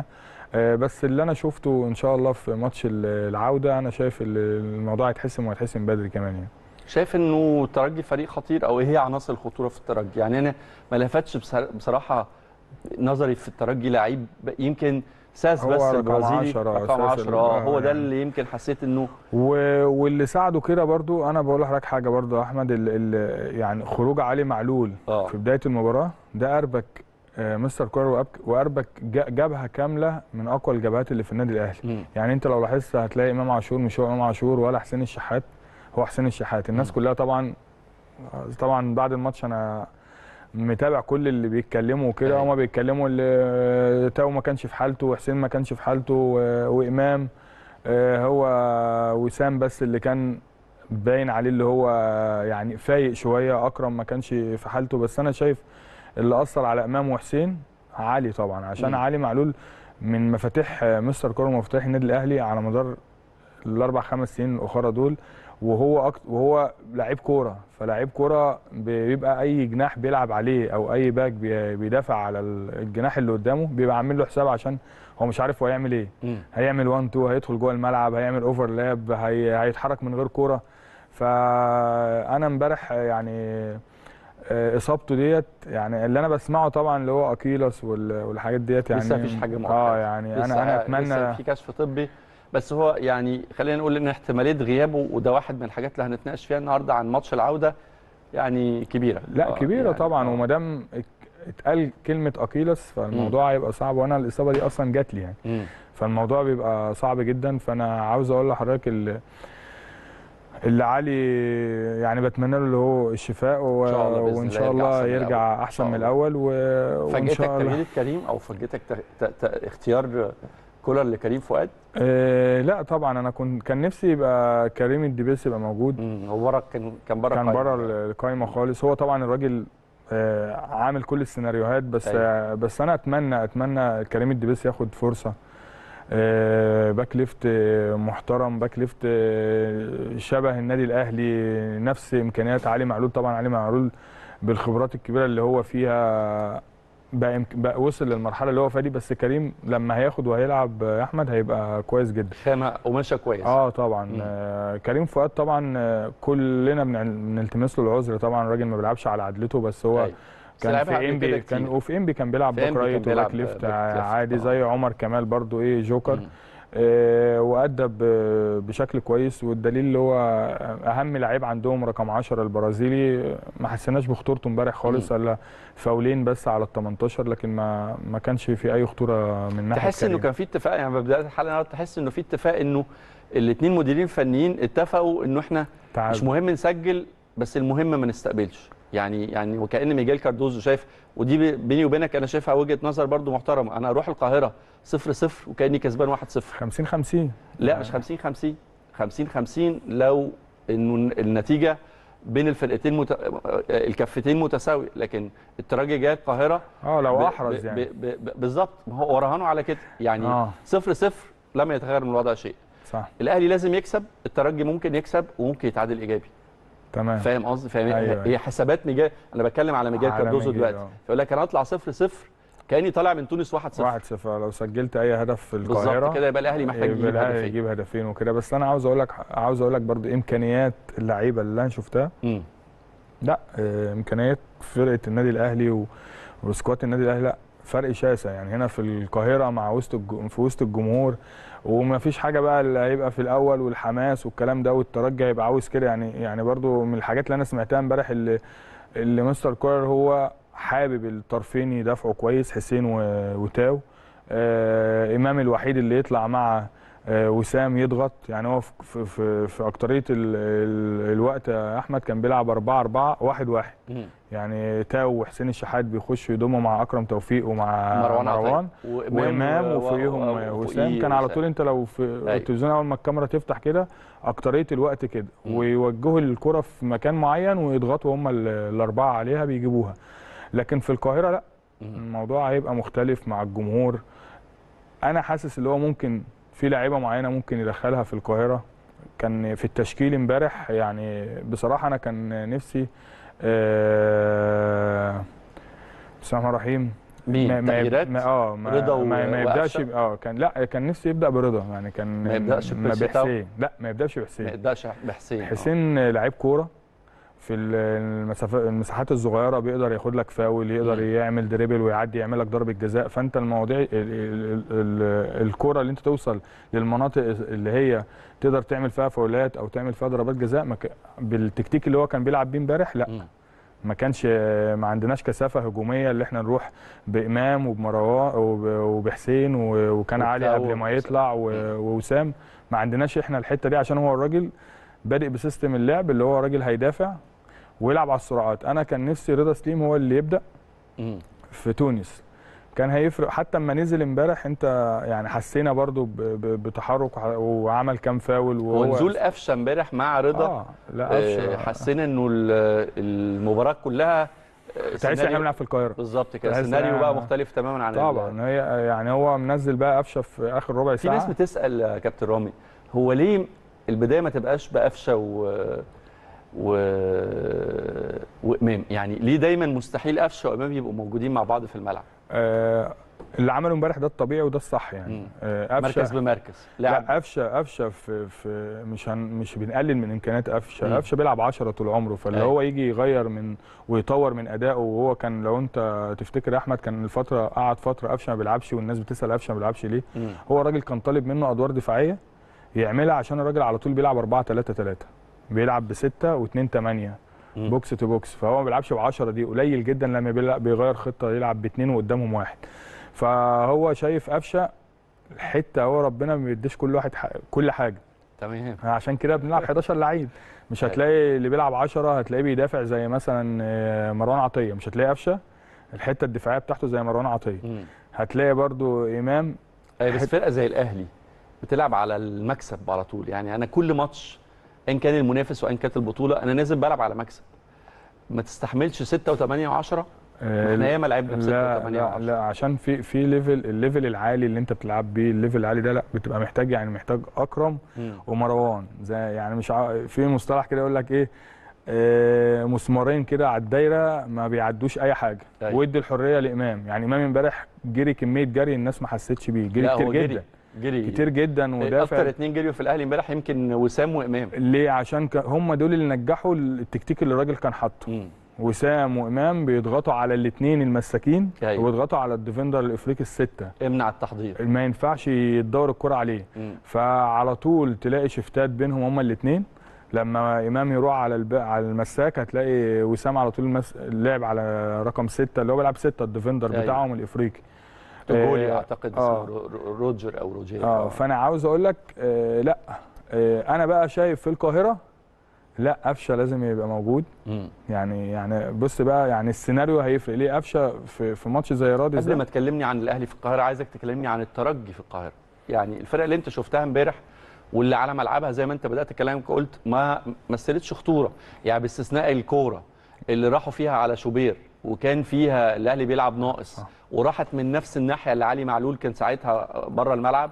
آه، بس اللي انا شفته ان شاء الله في ماتش ال- العوده انا شايف ال- الموضوع هيتحسم وهيتحسم بدري كمان يعني شايف انه الترجي فريق خطير او ايه هي عناصر الخطوره في الترجي يعني انا ما لفتش بصرا- بصراحه نظري في الترجي لعيب يمكن ساس هو بس رقم البرازيلي 10 رقم أساس 10 اه ال- هو ده يعني. اللي يمكن حسيت انه و- واللي ساعده كده برضو انا بقول لحضرتك حاجه برضو يا احمد ال ال يعني خروج علي معلول اه في بدايه المباراه ده اربك آه، مستر كولر وأب- واربك جا- جبهه كامله من اقوى الجبهات اللي في النادي الاهلي مم. يعني انت لو لاحظت هتلاقي امام عاشور مش هو امام عاشور ولا حسين الشحات هو حسين الشحات الناس مم. كلها طبعا طبعا بعد الماتش انا متابع كل اللي بيتكلموا وكده أيوة. هما بيتكلموا اللي تاو ما كانش في حالته وحسين ما كانش في حالته و- وامام آه، هو وسام بس اللي كان باين عليه اللي هو يعني فايق شويه اكرم ما كانش في حالته بس انا شايف اللي اثر على امام وحسين علي طبعا عشان مم. علي معلول من مفاتيح آه، مستر كورو مفاتيح النادي الاهلي على مدار الاربع خمس سنين الاخرى دول وهو أكت... وهو لعيب كوره فلعيب كوره بيبقى اي جناح بيلعب عليه او اي باك بي... بيدافع على ال- الجناح اللي قدامه بيبقى عامل له حساب عشان هو مش عارف هو هيعمل ايه مم. هيعمل 1 2 هيدخل جوه الملعب هيعمل اوفرلاب هي... هيتحرك من غير كوره فانا امبارح يعني آه، اصابته ديت يعني اللي انا بسمعه طبعا اللي هو اكيلس وال- والحاجات ديت يعني لسه مفيش حاجة مؤكدة. اه يعني لسه انا انا لسه اتمنى في كشف طبي بس هو يعني خلينا نقول ان احتماليه غيابه وده واحد من الحاجات اللي هنتناقش فيها النهارده عن ماتش العوده يعني كبيره لا آه، كبيره يعني طبعا آه. وما دام ات- اتقال كلمه اكيلس فالموضوع هيبقى صعب وانا الاصابه دي اصلا جات لي يعني مم. فالموضوع بيبقى صعب جدا فانا عاوز اقول لحضرتك اللي, اللي علي يعني بتمنى له اللي هو الشفاء و... إن شاء الله بإذن وان الله شاء يرجع الله أحسن من يرجع الأول. احسن إن من شاء الاول و... وان فاجئتك شاء الله تغيير كريم او فاجئتك ت... ت... ت... اختيار كولر لكريم فؤاد آه لا طبعا انا كنت كان نفسي يبقى كريم الدبيس يبقى موجود مم. هو بره كان كان بره كان القايمة. بره القايمه خالص هو طبعا الراجل آه، عامل كل السيناريوهات بس أيوة. آه، بس انا اتمنى اتمنى كريم الدبيس ياخد فرصه آه، باك ليفت آه، محترم باك ليفت آه، شبه النادي الاهلي نفس امكانيات علي معلول طبعا علي معلول بالخبرات الكبيره اللي هو فيها بقى, يمك- بقى وصل للمرحله اللي هو فيها دي بس كريم لما هياخد وهيلعب آه، يا احمد هيبقى كويس جدا خامه قماشه كويس اه طبعا مم. آه كريم فؤاد طبعا آه كلنا بنع- بنلتمس له العذر طبعا الراجل ما بيلعبش على عدلته بس هو أيوة. بس كان لعبها في قبل انبي كده كان كتير. وفي انبي كان بيلعب في باك إنبي كان رايت بيلعب وباك ليفت باك ليفت عادي طبعاً. زي عمر كمال برضو ايه جوكر مم. آه وادى ب- بشكل كويس والدليل اللي هو اهم لعيب عندهم رقم 10 البرازيلي آه، ما حسيناش بخطورته امبارح خالص الا فاولين بس على ال 18 لكن ما ما كانش في اي خطوره من ناحيه تحس انه كريم. كان في اتفاق يعني بدايه الحلقه النهارده تحس انه في اتفاق انه الاثنين مديرين فنيين اتفقوا انه احنا تعال. مش مهم نسجل بس المهم ما نستقبلش يعني يعني وكان ميجيل كاردوزو شايف ودي ب- بيني وبينك انا شايفها وجهه نظر برضو محترمه انا اروح القاهره 0 0 وكاني كسبان 1 0 50 50 لا مش 50 50 50 50 لو انه النتيجه بين الفرقتين مت... الكفتين متساويه لكن الترجي جاي القاهره اه لو ب- احرز ب- يعني ب- ب- بالظبط ما هو وراهنه على كده يعني اه صفر صفر لم يتغير من الوضع شيء صح الاهلي لازم يكسب الترجي ممكن يكسب وممكن يتعادل ايجابي تمام فاهم قصدي فاهم أيوة. هي حسابات ميجال انا بتكلم على ميجال على كاردوزو ميجيل، دلوقتي آه. يقول لك انا اطلع صفر صفر كاني طالع من تونس 1 0 1 0 لو سجلت اي هدف في القاهره بالظبط كده يبقى الاهلي محتاج يبقى يجيب الأهلي هدفين يجيب هدفين وكده بس انا عاوز اقول لك عاوز اقول لك برضو امكانيات اللعيبه اللي انا شفتها مم. لا آه، امكانيات فرقه النادي الاهلي و- وسكواد النادي الاهلي لا فرق شاسع يعني هنا في القاهره مع وسط الج... في وسط الجمهور وما فيش حاجه بقى اللي هيبقى في الاول والحماس والكلام ده والترجي هيبقى عاوز كده يعني يعني برضو من الحاجات اللي انا سمعتها امبارح اللي اللي مستر كولر هو حابب الطرفين يدافعوا كويس حسين و- وتاو آه امام الوحيد اللي يطلع مع آه وسام يضغط يعني هو في في في, في اكتريه ال ال الوقت يا احمد كان بيلعب 4 4 1 1 مم. يعني تاو وحسين الشحات بيخشوا يضموا مع اكرم توفيق ومع مروان مروان, عطية. وامام و- وفوقيهم و- وسام كان على طول انت لو في أيوة. التلفزيون اول ما الكاميرا تفتح كده اكتريه الوقت كده مم. ويوجهوا الكره في مكان معين ويضغطوا هم ال- الاربعه عليها بيجيبوها لكن في القاهره لا مم. الموضوع هيبقى مختلف مع الجمهور انا حاسس اللي هو ممكن في لعيبه معينه ممكن يدخلها في القاهره كان في التشكيل امبارح يعني بصراحه انا كان نفسي آه، بسم الله الرحمن الرحيم مين ما- ما يب- تغييرات ما اه ما رضا و- ما, ما يبداش وقفشة؟ ب- اه كان لا كان نفسي يبدا برضا يعني كان ما يبدأش ما ببيرسي تاو؟ بحسين لا ما يبداش ما بحسين يقدرش بحسين آه. حسين لعيب كوره في ال- المسافات المساحات الصغيره بيقدر ياخد لك فاول يقدر مم. يعمل دريبل ويعدي يعمل لك ضربه جزاء فانت المواضيع ال- ال- ال- الكوره اللي انت توصل للمناطق اللي هي تقدر تعمل فيها فاولات او تعمل فيها ضربات جزاء ما ك- بالتكتيك اللي هو كان بيلعب بيه امبارح لا مم. ما كانش ما عندناش كثافه هجوميه اللي احنا نروح بامام وبمروان وب- وبحسين و- وكان علي وبتاو قبل ما ووسام. يطلع و- ووسام ما عندناش احنا الحته دي عشان هو الراجل بادئ بسيستم اللعب اللي هو راجل هيدافع ويلعب على السرعات انا كان نفسي رضا سليم هو اللي يبدا مم. في تونس كان هيفرق حتى اما نزل امبارح انت يعني حسينا برضو ب- ب- بتحرك وح- وعمل كام فاول هو نزول قفشه امبارح مع رضا اه لا آه، قفشه حسينا انه ال- المباراه كلها آه، تحس احنا سيناريو- بنلعب في القاهره بالظبط كده تحس سيناريو إنها- بقى مختلف تماما عن ال- طبعا هي يعني هو منزل بقى قفشه في اخر ربع في ساعه ناس بتسال يا كابتن رامي هو ليه البدايه ما تبقاش بقفشه و و وامام يعني ليه دايما مستحيل قفشه وامام يبقوا موجودين مع بعض في الملعب آه اللي عمله امبارح ده الطبيعي وده الصح يعني مم. آه مركز قفشه بمركز لا لاعب قفشه قفشه في في مش هن مش بنقلل من امكانيات مم. قفشه قفشه بيلعب 10 طول عمره فاللي أيوة. هو يجي يغير من ويطور من ادائه وهو كان لو انت تفتكر يا احمد كان الفتره قعد فتره قفشه ما بيلعبش والناس بتسال قفشه ما بيلعبش ليه مم. هو الراجل كان طالب منه ادوار دفاعيه يعملها عشان الراجل على طول بيلعب 4 3 3 بيلعب بستة و2 8 مم. بوكس تو بوكس فهو ما بيلعبش ب 10 دي قليل جدا لما بيلعب بيغير خطه يلعب باثنين وقدامهم واحد فهو شايف قفشه الحته هو ربنا ما بيديش كل واحد ح- كل حاجه تمام عشان كده بنلعب 11 لعيب مش أيوة. هتلاقي اللي بيلعب 10 هتلاقيه بيدافع زي مثلا آه، مروان عطيه مش هتلاقي قفشه الحته الدفاعيه بتاعته زي مروان عطيه مم. هتلاقي برضو امام أي بس حت- فرقه زي الاهلي بتلعب على المكسب على طول يعني انا كل ماتش ان كان المنافس وان كانت البطوله انا نازل بلعب على مكسب ما تستحملش 6 و8 و10 آه، احنا ياما لعبنا ب 6 لا و8 لا, و10 لا عشان في في ليفل الليفل العالي اللي انت بتلعب بيه الليفل العالي ده لا بتبقى محتاج يعني محتاج اكرم ومروان زي يعني مش ع... في مصطلح كده يقول لك ايه آه مسمارين كده على الدايره ما بيعدوش اي حاجه أيوة. وادي الحريه لامام يعني امام امبارح جري كميه جري الناس ما حسيتش بيه جري لا كتير هو جري جدا جري كتير جدا ودافع اكتر اتنين جريوا في الاهلي امبارح يمكن وسام وامام ليه عشان ك... هم دول اللي نجحوا التكتيك اللي الراجل كان حاطه مم. وسام وامام بيضغطوا على الاثنين المساكين أيوة. ويضغطوا على الديفندر الافريقي السته امنع التحضير ما ينفعش يدور الكرة عليه مم. فعلى طول تلاقي شفتات بينهم هما الاثنين لما امام يروح على الب... على المساك هتلاقي وسام على طول المس... لعب على رقم ستة اللي هو بيلعب ستة الديفندر أيوة. بتاعهم الافريقي توجولي آه، اعتقد آه. اسمه رو- رو- روجر او روجير اه فانا عاوز اقول لك آه لا آه انا بقى شايف في القاهره لا قفشه لازم يبقى موجود مم. يعني يعني بص بقى يعني السيناريو هيفرق ليه قفشه في في ماتش زي رادس قبل ده ما تكلمني عن الاهلي في القاهره عايزك تكلمني عن الترجي في القاهره يعني الفرقه اللي انت شفتها امبارح واللي على ملعبها زي ما انت بدات كلامك قلت ما مثلتش خطوره يعني باستثناء الكوره اللي راحوا فيها على شوبير وكان فيها الاهلي بيلعب ناقص وراحت من نفس الناحيه اللي علي معلول كان ساعتها بره الملعب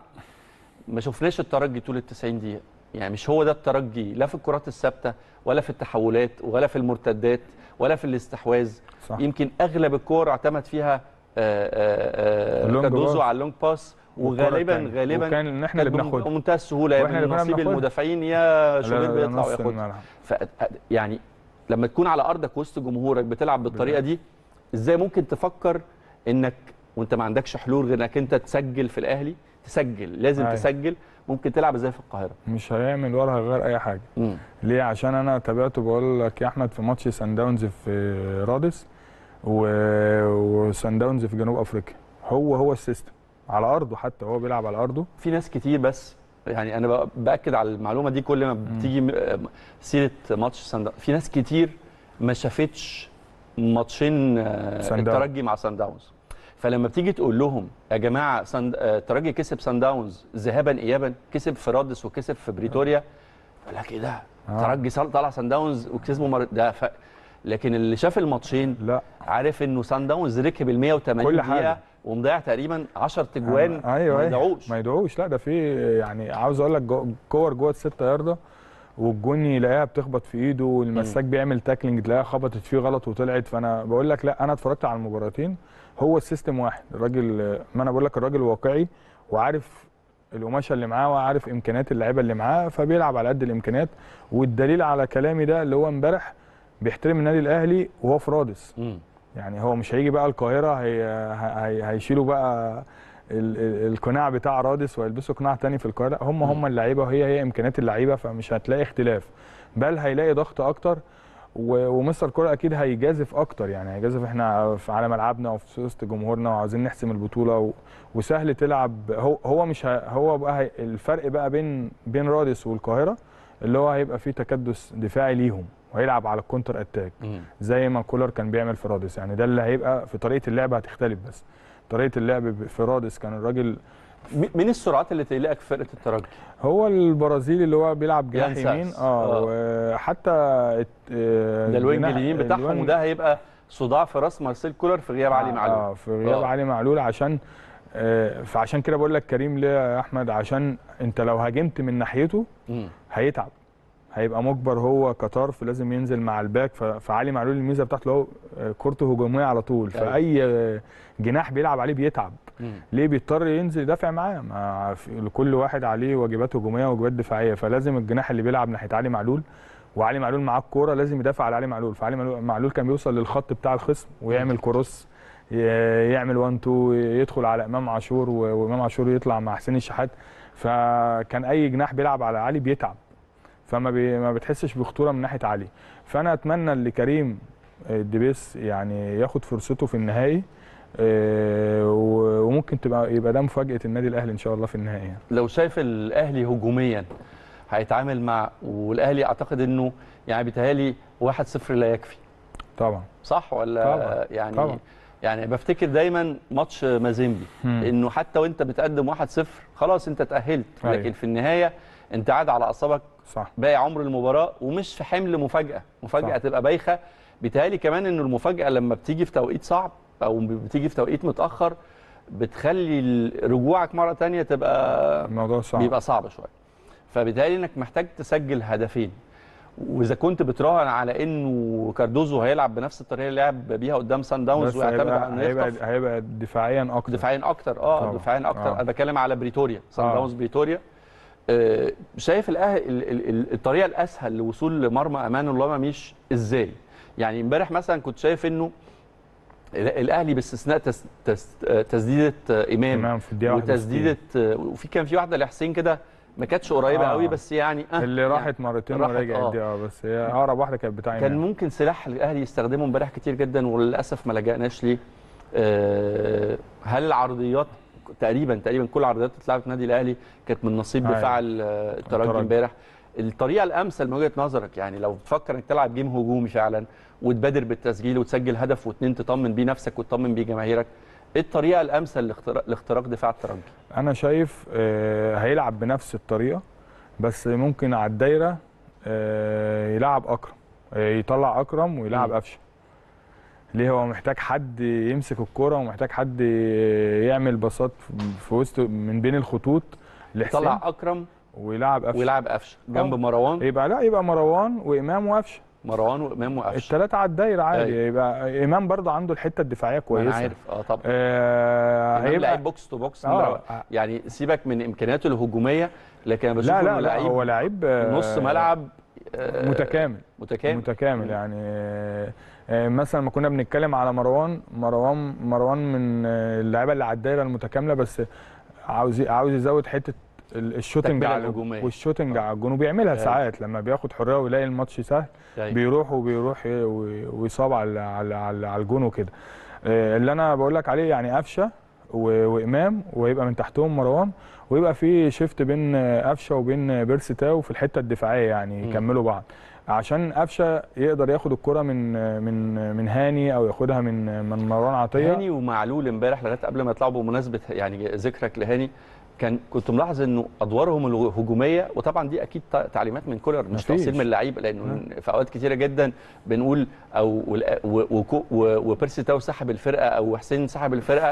ما شفناش الترجي طول ال 90 دقيقه يعني مش هو ده الترجي لا في الكرات الثابته ولا في التحولات ولا في المرتدات ولا في الاستحواذ صح يمكن اغلب الكور اعتمد فيها آه، آه، آه، اللونج كاردوزو باس. على اللونج باس والكرة وغالبا التانية. غالبا وكان ان احنا اللي كانت بناخدها بمنتهى السهوله وإحنا من اللي كنا نصيب بناخدها. المدافعين يا شوبير لا- لا، بيطلع نص وياخدها الملعب. ف يعني لما تكون على ارضك وسط جمهورك بتلعب بالطريقه دي ازاي ممكن تفكر انك وانت ما عندكش حلول غير انك انت تسجل في الاهلي تسجل لازم أيوة. تسجل ممكن تلعب ازاي في القاهره مش هيعمل ولا هيغير اي حاجه مم. ليه عشان انا تابعته بقول لك يا احمد في ماتش سان داونز في رادس و... وسان داونز في جنوب افريقيا هو هو السيستم على ارضه حتى هو بيلعب على ارضه في ناس كتير بس يعني انا ب- باكد على المعلومه دي كل ما بتيجي م- سيره ماتش سان داونز في ناس كتير ما شافتش ماتشين آه، سان داونز. الترجي مع سان داونز فلما بتيجي تقول لهم يا جماعه سان آه، الترجي كسب سان داونز ذهابا ايابا كسب في رادس وكسب في بريتوريا يقول لك ايه ده آه. الترجي صل- طلع سان داونز وكسبه مر... ده ف... لكن اللي شاف الماتشين لا عارف انه سان داونز ركب ال 180 كل دقيقه حاجة. ومضيع تقريبا 10 تجوان ايوه ما أيوة. يدعوش ما يدعوش لا ده في يعني عاوز اقول لك جو- كور جوه الستة ياردة والجون يلاقيها بتخبط في ايده والمساك بيعمل تاكلينج تلاقيها خبطت فيه غلط وطلعت فانا بقول لك لا انا اتفرجت على المباراتين هو السيستم واحد الراجل ما انا بقول لك الراجل واقعي وعارف القماشه اللي معاه وعارف امكانيات اللعيبه اللي معاه فبيلعب على قد الامكانيات والدليل على كلامي ده اللي هو امبارح بيحترم النادي الاهلي وهو في رادس مم. يعني هو مش هيجي بقى القاهره هي هي هيشيلوا بقى ال- ال- القناع بتاع رادس ويلبسوا قناع تاني في القاهره هم هم اللعيبه وهي هي امكانيات اللعيبه فمش هتلاقي اختلاف بل هيلاقي ضغط اكتر و- ومستر كوره اكيد هيجازف اكتر يعني هيجازف احنا في- على ملعبنا وفي وسط جمهورنا وعاوزين نحسم البطوله و... وسهل تلعب هو هو مش ه... هو بقى هي... الفرق بقى بين بين رادس والقاهره اللي هو هيبقى فيه تكدس دفاعي ليهم وهيلعب على الكونتر اتاك مم. زي ما كولر كان بيعمل في رادس يعني ده اللي هيبقى في طريقه اللعب هتختلف بس طريقه اللعب ب- في رادس كان الراجل م- مين السرعات اللي تقلقك في فرقه الترجي؟ هو البرازيلي اللي هو بيلعب جناح يانساس. يمين اه آه. وحتى ات- آه، ده الوينج الجناح- اليمين بتاعهم الوينج- وده هيبقى صداع في راس مارسيل كولر في غياب علي معلول اه في غياب آه. علي معلول عشان آه فعشان كده بقول لك كريم ليه يا احمد عشان انت لو هاجمت من ناحيته مم. هيتعب هيبقى مجبر هو كطرف لازم ينزل مع الباك ف- فعلي معلول الميزه بتاعته اللي هو آه، كورته هجوميه على طول أيوة. فاي آه، جناح بيلعب عليه بيتعب مم. ليه بيضطر ينزل يدافع معاه مع في- كل واحد عليه واجبات هجوميه وواجبات دفاعيه فلازم الجناح اللي بيلعب ناحيه علي معلول وعلي معلول معاه الكوره لازم يدافع على علي معلول فعلي معلول- معلول كان بيوصل للخط بتاع الخصم ويعمل كروس ي- يعمل 1 2 يدخل على امام عاشور و- وامام عاشور يطلع مع حسين الشحات فكان اي جناح بيلعب على علي بيتعب فما بي ما بتحسش بخطوره من ناحيه علي فانا اتمنى ان كريم الدبيس يعني ياخد فرصته في النهائي آه، و- وممكن تبقى يبقى ده مفاجاه النادي الاهلي ان شاء الله في النهائي يعني. لو شايف الاهلي هجوميا هيتعامل مع والاهلي اعتقد انه يعني بيتهيألي 1-0 لا يكفي طبعا صح ولا طبعاً، يعني طبعاً. يعني بفتكر دايما ماتش مازيمبي مم. انه حتى وانت بتقدم 1-0 خلاص انت اتأهلت أيوة. لكن في النهايه انت قاعد على اعصابك صح باقي عمر المباراه ومش في حمل مفاجاه مفاجاه صح. تبقى بايخه بيتهيألي كمان ان المفاجاه لما بتيجي في توقيت صعب او بتيجي في توقيت متاخر بتخلي ال- رجوعك مره تانية تبقى الموضوع صعب بيبقى صعب شويه فبالتالي انك محتاج تسجل هدفين واذا كنت بتراهن على انه كاردوزو هيلعب بنفس الطريقه اللي لعب بيها قدام سان داونز بس ويعتمد على هيبقى انه هيبقى, يخطف هيبقى دفاعيا اكتر دفاعيا اكتر اه طبعاً. دفاعيا اكتر آه. انا بتكلم على بريتوريا سان آه. داونز بريتوريا آه، شايف الأه... ال- ال- ال- الطريقه الاسهل للوصول لمرمى امان الله مش ازاي يعني امبارح مثلا كنت شايف انه ال- الاهلي باستثناء تس... تس... آه، تسديده آه، امام تمام في الدقيقه 61. وتسديده آه، وفي كان في واحده لحسين كده ما كانتش قريبه آه. قوي بس يعني آه اللي يعني راحت مرتين راحت، ورجعت آه. دي اه بس هي اقرب واحده كانت بتاع كان إمام. ممكن سلاح الاهلي يستخدمه امبارح كتير جدا وللاسف ما لجأناش ليه آه، هل العرضيات تقريبا تقريبا كل العرضيات اللي اتلعبت في النادي الاهلي كانت من نصيب أيوة. دفاع ال- الترجي الترجي. امبارح الطريقه الامثل من وجهه نظرك يعني لو بتفكر انك تلعب جيم هجومي فعلا وتبادر بالتسجيل وتسجل هدف واثنين تطمن بيه نفسك وتطمن بيه جماهيرك ايه الطريقه الامثل لاختراق لاختراق دفاع الترجي انا شايف آه، هيلعب بنفس الطريقه بس ممكن على الدايره آه، يلعب اكرم آه، يطلع اكرم ويلعب مم. قفشه ليه هو محتاج حد يمسك الكرة ومحتاج حد يعمل باصات في وسط من بين الخطوط لحسين طلع اكرم ويلعب قفشه ويلعب قفشه جنب آه. مروان يبقى لا يبقى مروان وامام وقفشه مروان وامام وقفشه الثلاثه على الدايره عادي أيوة. يبقى امام برضه عنده الحته الدفاعيه ما انا كويسه عارف اه طبعا آه امام لعيب بوكس تو بوكس اه يعني سيبك من امكانياته الهجوميه لكن انا بشوف لا انه لا لا لعيب هو لعيب آه، نص ملعب آه، متكامل متكامل متكامل يعني آه، آه، مثلا ما كنا بنتكلم على مروان مروان مروان من آه، اللعيبه اللي على الدايره المتكامله بس عاوز عاوز يزود حته ال- الشوتنج التكملة على الهجومية. والشوتنج على الجون وبيعملها أيوة. ساعات لما بياخد حريه ويلاقي الماتش سهل أيوة. بيروح وبيروح ي- وي- ويصاب على على على, على الجون وكده آه، اللي انا بقول لك عليه يعني قفشه و- وامام ويبقى من تحتهم مروان ويبقى في شيفت بين آه، قفشه وبين آه، بيرسي تاو في الحته الدفاعيه يعني مم. يكملوا بعض عشان قفشه يقدر ياخد الكره من آه، من آه، من هاني او ياخدها من آه، من مروان عطيه هاني ومعلول امبارح لغايه قبل ما يطلعوا بمناسبه يعني ذكرك لهاني كان كنت ملاحظ انه ادوارهم الهجوميه وطبعا دي اكيد ت- تعليمات من كولر مش مفيش. تقصير من اللعيبه لانه في اوقات كتيره جدا بنقول او وال- و- وكو- و- وبيرسي تاو سحب الفرقه او حسين سحب الفرقه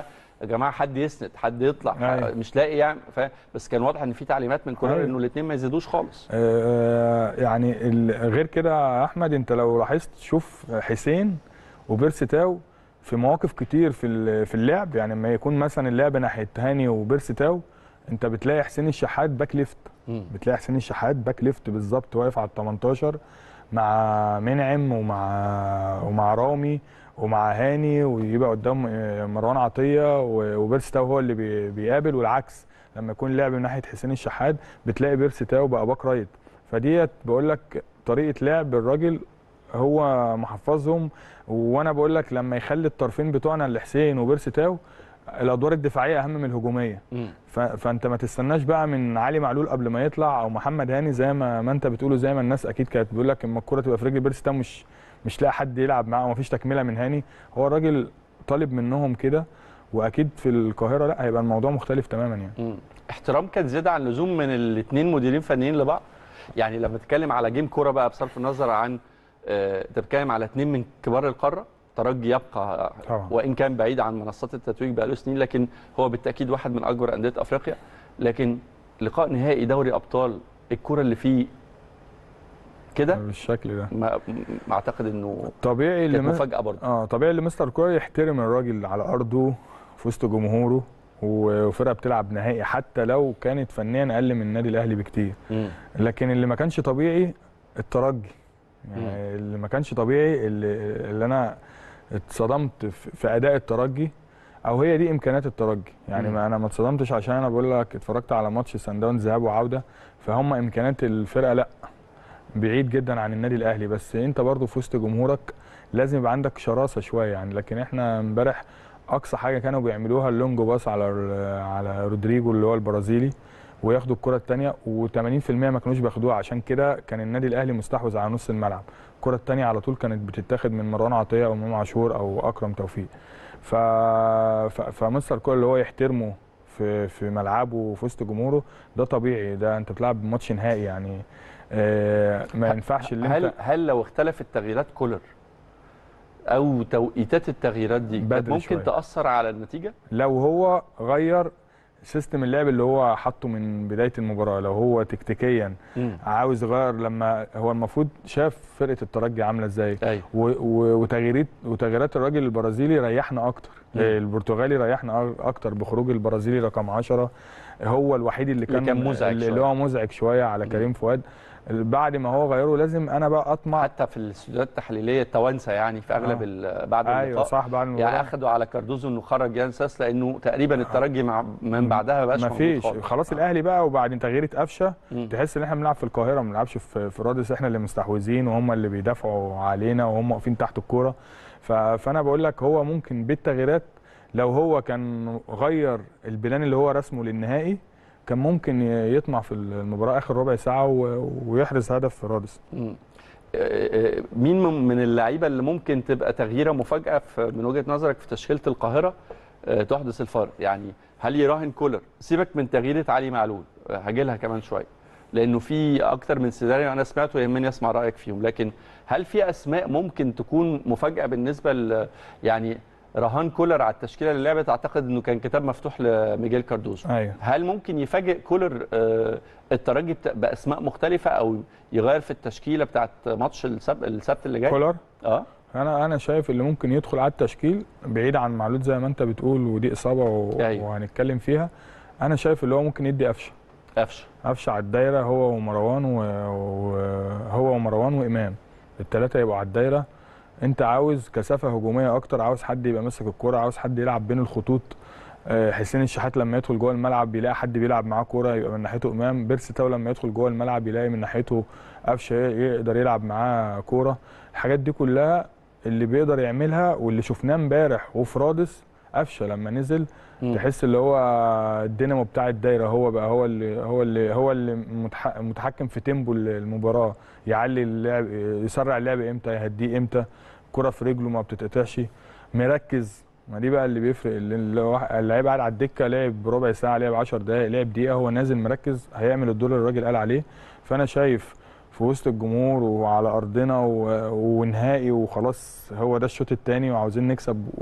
يا جماعه حد يسند حد يطلع أيوة. مش لاقي يعني ف... بس كان واضح ان في تعليمات من كولر أيوة. انه الاثنين ما يزيدوش خالص آه، يعني ال- غير كده يا احمد انت لو لاحظت شوف حسين وبيرسي تاو في مواقف كتير في ال- في اللعب يعني لما يكون مثلا اللعب ناحيه هاني وبيرسي تاو انت بتلاقي حسين الشحات باك ليفت مم. بتلاقي حسين الشحات باك ليفت بالظبط واقف على ال 18 مع منعم ومع ومع رامي ومع هاني ويبقى قدام آه، مروان عطيه و- وبيرسي تاو هو اللي بي- بيقابل والعكس لما يكون لعب من ناحيه حسين الشحات بتلاقي بيرسي تاو بقى باك رايت فديت بقول لك طريقه لعب الراجل هو محفظهم وانا بقول لك لما يخلي الطرفين بتوعنا اللي حسين وبيرسي تاو الادوار الدفاعيه اهم من الهجوميه مم. ف- فانت ما تستناش بقى من علي معلول قبل ما يطلع او محمد هاني زي ما, ما انت بتقوله زي ما الناس اكيد كانت بتقول لك اما الكره تبقى في رجل بيرسي تاو مش مش لاقي حد يلعب معاه ومفيش تكمله من هاني هو الراجل طالب منهم كده واكيد في القاهره لا هيبقى الموضوع مختلف تماما يعني مم. احترام كان زياده عن اللزوم من الاثنين مديرين فنيين لبعض يعني لما تتكلم على جيم كوره بقى بصرف النظر عن آه، انت بتتكلم على اثنين من كبار القاره ترجي يبقى طبعا. وان كان بعيد عن منصات التتويج بقاله سنين لكن هو بالتاكيد واحد من اكبر انديه افريقيا لكن لقاء نهائي دوري ابطال الكوره اللي فيه كده بالشكل ده ما ما اعتقد انه طبيعي اللي كانت مس- مفاجاه برضه اه طبيعي اللي مستر كولر يحترم الراجل على ارضه في وسط جمهوره و- وفرقه بتلعب نهائي حتى لو كانت فنيا اقل من النادي الاهلي بكتير مم. لكن اللي ما كانش طبيعي الترجي يعني اللي ما كانش طبيعي اللي, اللي انا اتصدمت في في اداء الترجي او هي دي امكانيات الترجي يعني مم. ما انا ما اتصدمتش عشان انا بقول لك اتفرجت على ماتش سان داونز ذهاب وعوده فهم امكانيات الفرقه لا بعيد جدا عن النادي الاهلي بس انت برضو في وسط جمهورك لازم يبقى عندك شراسه شويه يعني لكن احنا امبارح اقصى حاجه كانوا بيعملوها اللونج باص على على رودريجو اللي هو البرازيلي وياخدوا الكره الثانيه و80% ما كانوش بياخدوها عشان كده كان النادي الاهلي مستحوذ على نص الملعب الكره الثانيه على طول كانت بتتاخد من مروان عطيه او امام عاشور او اكرم توفيق ف... ف... فمستر كولر اللي هو يحترمه في في ملعبه وفي وسط جمهوره ده طبيعي ده انت بتلعب ماتش نهائي يعني آه ما ينفعش اللي هل انت هل لو اختلفت تغييرات كولر او توقيتات التغييرات دي كانت بدري ممكن شوية. تاثر على النتيجه لو هو غير سيستم اللعب اللي هو حاطه من بدايه المباراه لو هو تكتيكيا مم. عاوز يغير لما هو المفروض شاف فرقه الترجي عامله ازاي ايوه و- و- وتغييرات وتغييرات الراجل البرازيلي ريحنا اكتر مم. البرتغالي ريحنا أ- اكتر بخروج البرازيلي رقم 10 هو الوحيد اللي اللي كان, كان مزعج اللي شوية. اللي هو مزعج شويه على مم. كريم فؤاد بعد ما هو غيره لازم انا بقى اطمع حتى في الاستوديوهات التحليليه التوانسه يعني في اغلب آه. ال- بعد ايوه اللقاء صح بعد يعني المباراه اخدوا على كاردوزو انه خرج يان ساس لانه تقريبا الترجي مع من بعدها ما بقاش ما موجود فيش خالص. خلاص الاهلي بقى وبعدين تغييره قفشه مم. تحس ان احنا بنلعب في القاهره ما بنلعبش في في رادس احنا اللي مستحوذين وهم اللي بيدافعوا علينا وهم واقفين تحت الكوره ف- فانا بقول لك هو ممكن بالتغييرات لو هو كان غير البلان اللي هو رسمه للنهائي كان ممكن ي- يطمع في المباراه اخر ربع ساعه و- ويحرز هدف في رادس مم. آه، آه، مين من- من اللعيبه اللي ممكن تبقى تغييره مفاجاه في- من وجهه نظرك في تشكيله القاهره آه، تحدث الفرق يعني هل يراهن كولر سيبك من تغييره علي معلول آه، هاجي لها كمان شويه لانه في اكتر من سيناريو انا سمعته يهمني اسمع رايك فيهم لكن هل في اسماء ممكن تكون مفاجاه بالنسبه ل يعني رهان كولر على التشكيله اللي لعبت اعتقد انه كان كتاب مفتوح لميجيل كاردوزو ايوه هل ممكن يفاجئ كولر آه، الترجي بتا- باسماء مختلفه او يغير في التشكيله بتاعت ماتش السبت السبت اللي جاي كولر اه انا انا شايف اللي ممكن يدخل على التشكيل بعيد عن معلول زي ما انت بتقول ودي اصابه و... أيوة. وهنتكلم فيها انا شايف اللي هو ممكن يدي قفشه قفشه قفشه على الدايره هو ومروان وهو ومروان وامام الثلاثه يبقوا على الدايره انت عاوز كثافه هجوميه اكتر عاوز حد يبقى ماسك الكوره عاوز حد يلعب بين الخطوط آه، حسين الشحات لما يدخل جوه الملعب بيلاقي حد بيلعب معاه كوره يبقى من ناحيته امام بيرسي تاو لما يدخل جوه الملعب يلاقي من ناحيته قفشه يقدر يلعب معاه كوره الحاجات دي كلها اللي بيقدر يعملها واللي شفناه امبارح وفي رادس قفشه لما نزل مم. تحس اللي هو الدينامو بتاع الدايره هو بقى هو اللي هو اللي هو اللي متح- متحكم في تيمبو المباراه يعلي اللعب يسرع اللعب امتى يهديه امتى كرة في رجله ما بتتقطعش مركز ما دي بقى اللي بيفرق اللي- اللي هو اللعيب قاعد على الدكه لعب ربع ساعه لعب 10 دقائق لعب دقيقه هو نازل مركز هيعمل الدور اللي الراجل قال عليه فانا شايف في وسط الجمهور وعلى ارضنا و- ونهائي وخلاص هو ده الشوط الثاني وعاوزين نكسب و...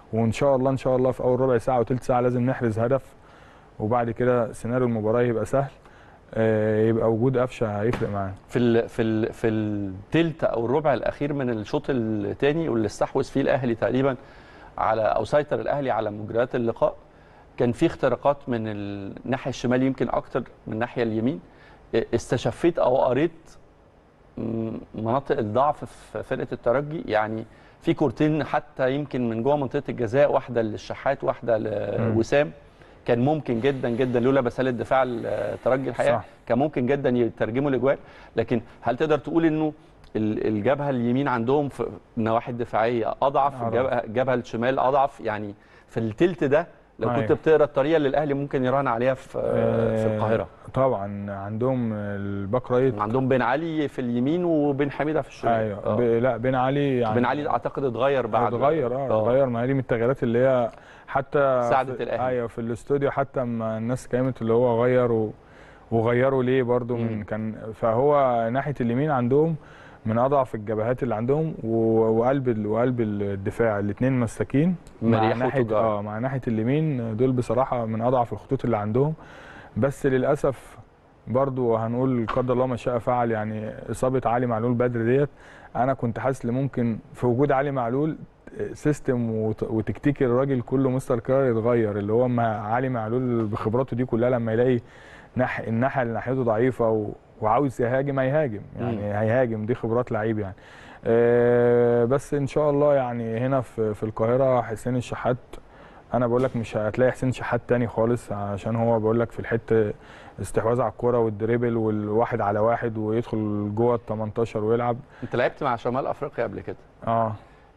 وان شاء الله ان شاء الله في اول ربع ساعه وثلث ساعه لازم نحرز هدف وبعد كده سيناريو المباراه يبقى سهل آه، يبقى وجود قفشه هيفرق معانا في ال في ال في الثلث او الربع الاخير من الشوط الثاني واللي استحوذ فيه الاهلي تقريبا على او سيطر الاهلي على مجريات اللقاء كان في اختراقات من الناحيه الشمال يمكن اكتر من الناحيه اليمين استشفيت او قريت م- مناطق الضعف في فرقه الترجي يعني في كورتين حتى يمكن من جوه منطقه الجزاء واحده للشحات واحده لوسام كان ممكن جدا جدا لولا بساله دفاع الترجي الحقيقه صح. كان ممكن جدا يترجموا الاجوال لكن هل تقدر تقول انه ال- الجبهه اليمين عندهم في النواحي الدفاعيه اضعف أضعف. الجبهه الجبهة الشمال اضعف يعني في التلت ده لو كنت أيوة. بتقرا الطريقه اللي الاهلي ممكن يراهن عليها في في آه، القاهره طبعا عندهم الباك رايت عندهم بن علي في اليمين وبن حميده في الشمال ايوه آه. ب... لا بن علي يعني بن علي اعتقد اتغير بعد اتغير اه اتغير ما هي دي من التغييرات اللي هي حتى ساعدت في- الأهلي. ايوه في الاستوديو حتى اما الناس كلمت اللي هو غير و... وغيروا ليه برضو مم. من كان فهو ناحيه اليمين عندهم من اضعف الجبهات اللي عندهم و... وقلب ال... وقلب الدفاع الاثنين مساكين مع مريح ناحيه وتجار. اه مع ناحيه اليمين دول بصراحه من اضعف الخطوط اللي عندهم بس للاسف برضو هنقول قدر الله ما شاء فعل يعني اصابه علي معلول بدر ديت انا كنت حاسس ان ممكن في وجود علي معلول سيستم وت- وتكتيك الراجل كله مستر كرار يتغير اللي هو ما علي معلول بخبراته دي كلها لما يلاقي نح الناحيه اللي ناحيته ضعيفه و... وعاوز يهاجم هيهاجم يعني مم. هيهاجم دي خبرات لعيب يعني آه، بس ان شاء الله يعني هنا في في القاهره حسين الشحات انا بقول لك مش هتلاقي حسين شحات تاني خالص عشان هو بقول لك في الحته استحواذ على الكوره والدريبل والواحد على واحد ويدخل جوه ال 18 ويلعب انت لعبت مع شمال افريقيا قبل كده اه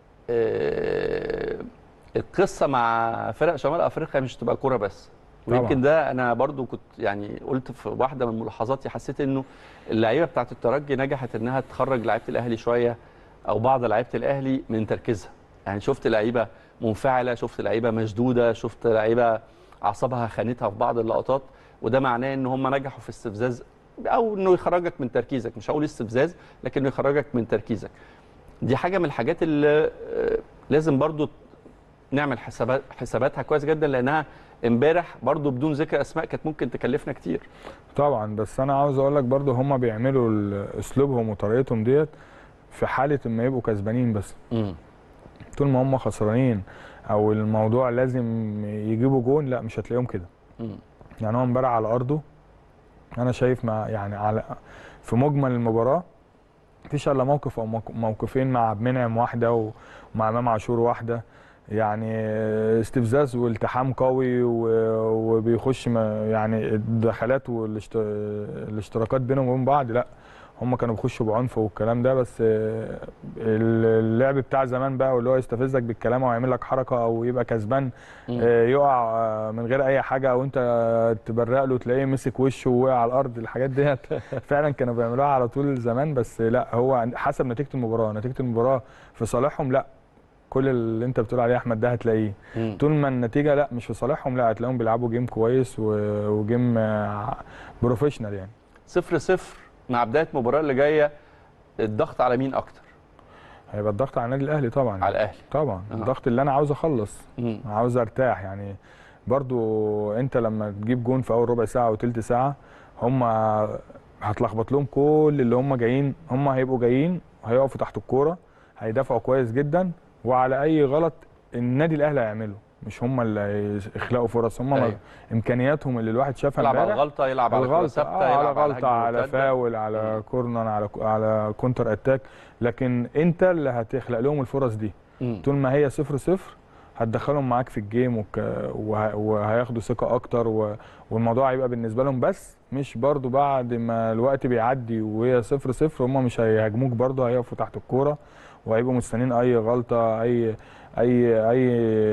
آه، القصه مع فرق شمال افريقيا مش تبقى كوره بس طبعاً. ويمكن ده انا برضو كنت يعني قلت في واحده من ملاحظاتي حسيت انه اللعيبه بتاعت الترجي نجحت انها تخرج لعيبه الاهلي شويه او بعض لعيبه الاهلي من تركيزها يعني شفت لعيبه منفعله شفت لعيبه مشدوده شفت لعيبه اعصابها خانتها في بعض اللقطات وده معناه ان هم نجحوا في استفزاز او انه يخرجك من تركيزك مش هقول استفزاز لكنه يخرجك من تركيزك دي حاجه من الحاجات اللي آه، لازم برضو نعمل حسابات حساباتها كويس جدا لانها امبارح برضو بدون ذكر اسماء كانت ممكن تكلفنا كتير طبعا بس انا عاوز اقول لك برضو هم بيعملوا ال- اسلوبهم وطريقتهم ديت في حاله ما يبقوا كسبانين بس طول ما هم خسرانين او الموضوع لازم يجيبوا جون لا مش هتلاقيهم كده مم. يعني هو امبارح على ارضه انا شايف مع يعني على في مجمل المباراه مفيش الا موقف او موق- موقفين مع عبد المنعم واحده ومع امام عاشور واحده يعني استفزاز والتحام قوي و- وبيخش ما- يعني الدخلات والاشتراكات بينهم وبين بعض لا هم كانوا بيخشوا بعنف والكلام ده بس آه، اللعب بتاع زمان بقى واللي هو يستفزك بالكلام او يعمل لك حركه او يبقى كسبان مم. آه، يقع آه، من غير اي حاجه او انت تبرق له تلاقيه مسك وشه ووقع على الارض الحاجات ديت فعلا كانوا بيعملوها على طول زمان بس لا هو حسب نتيجه المباراه نتيجه المباراه في صالحهم لا كل اللي انت بتقول عليه يا احمد ده هتلاقيه مم. طول ما النتيجه لا مش في صالحهم لا هتلاقيهم بيلعبوا جيم كويس و- وجيم آه، بروفيشنال يعني صفر صفر مع بدايه المباراه اللي جايه الضغط على مين اكتر هيبقى الضغط على النادي الاهلي طبعا على الاهلي طبعا آه. الضغط اللي انا عاوز اخلص مم. عاوز ارتاح يعني برضو انت لما تجيب جون في اول ربع ساعه او تلت ساعه هم هتلخبط لهم كل اللي هم جايين هم هيبقوا جايين هيقفوا تحت الكوره هيدافعوا كويس جدا وعلى اي غلط النادي الاهلي هيعمله مش هم اللي يخلقوا فرص هم أيوة. امكانياتهم اللي الواحد شافها يلعب على امبارح الغلطه يلعب على كرة الغلطه ثابته آه على يلعب غلطه هجمة على مرتدة. فاول على كورنر على على كونتر اتاك لكن انت اللي هتخلق لهم الفرص دي مم. طول ما هي صفر صفر هتدخلهم معاك في الجيم وك... وه... وهياخدوا ثقه اكتر و... والموضوع هيبقى بالنسبه لهم بس مش برضو بعد ما الوقت بيعدي وهي صفر صفر هم مش هيهاجموك برضو هيقفوا تحت الكوره وهيبقوا مستنيين اي غلطه اي اي اي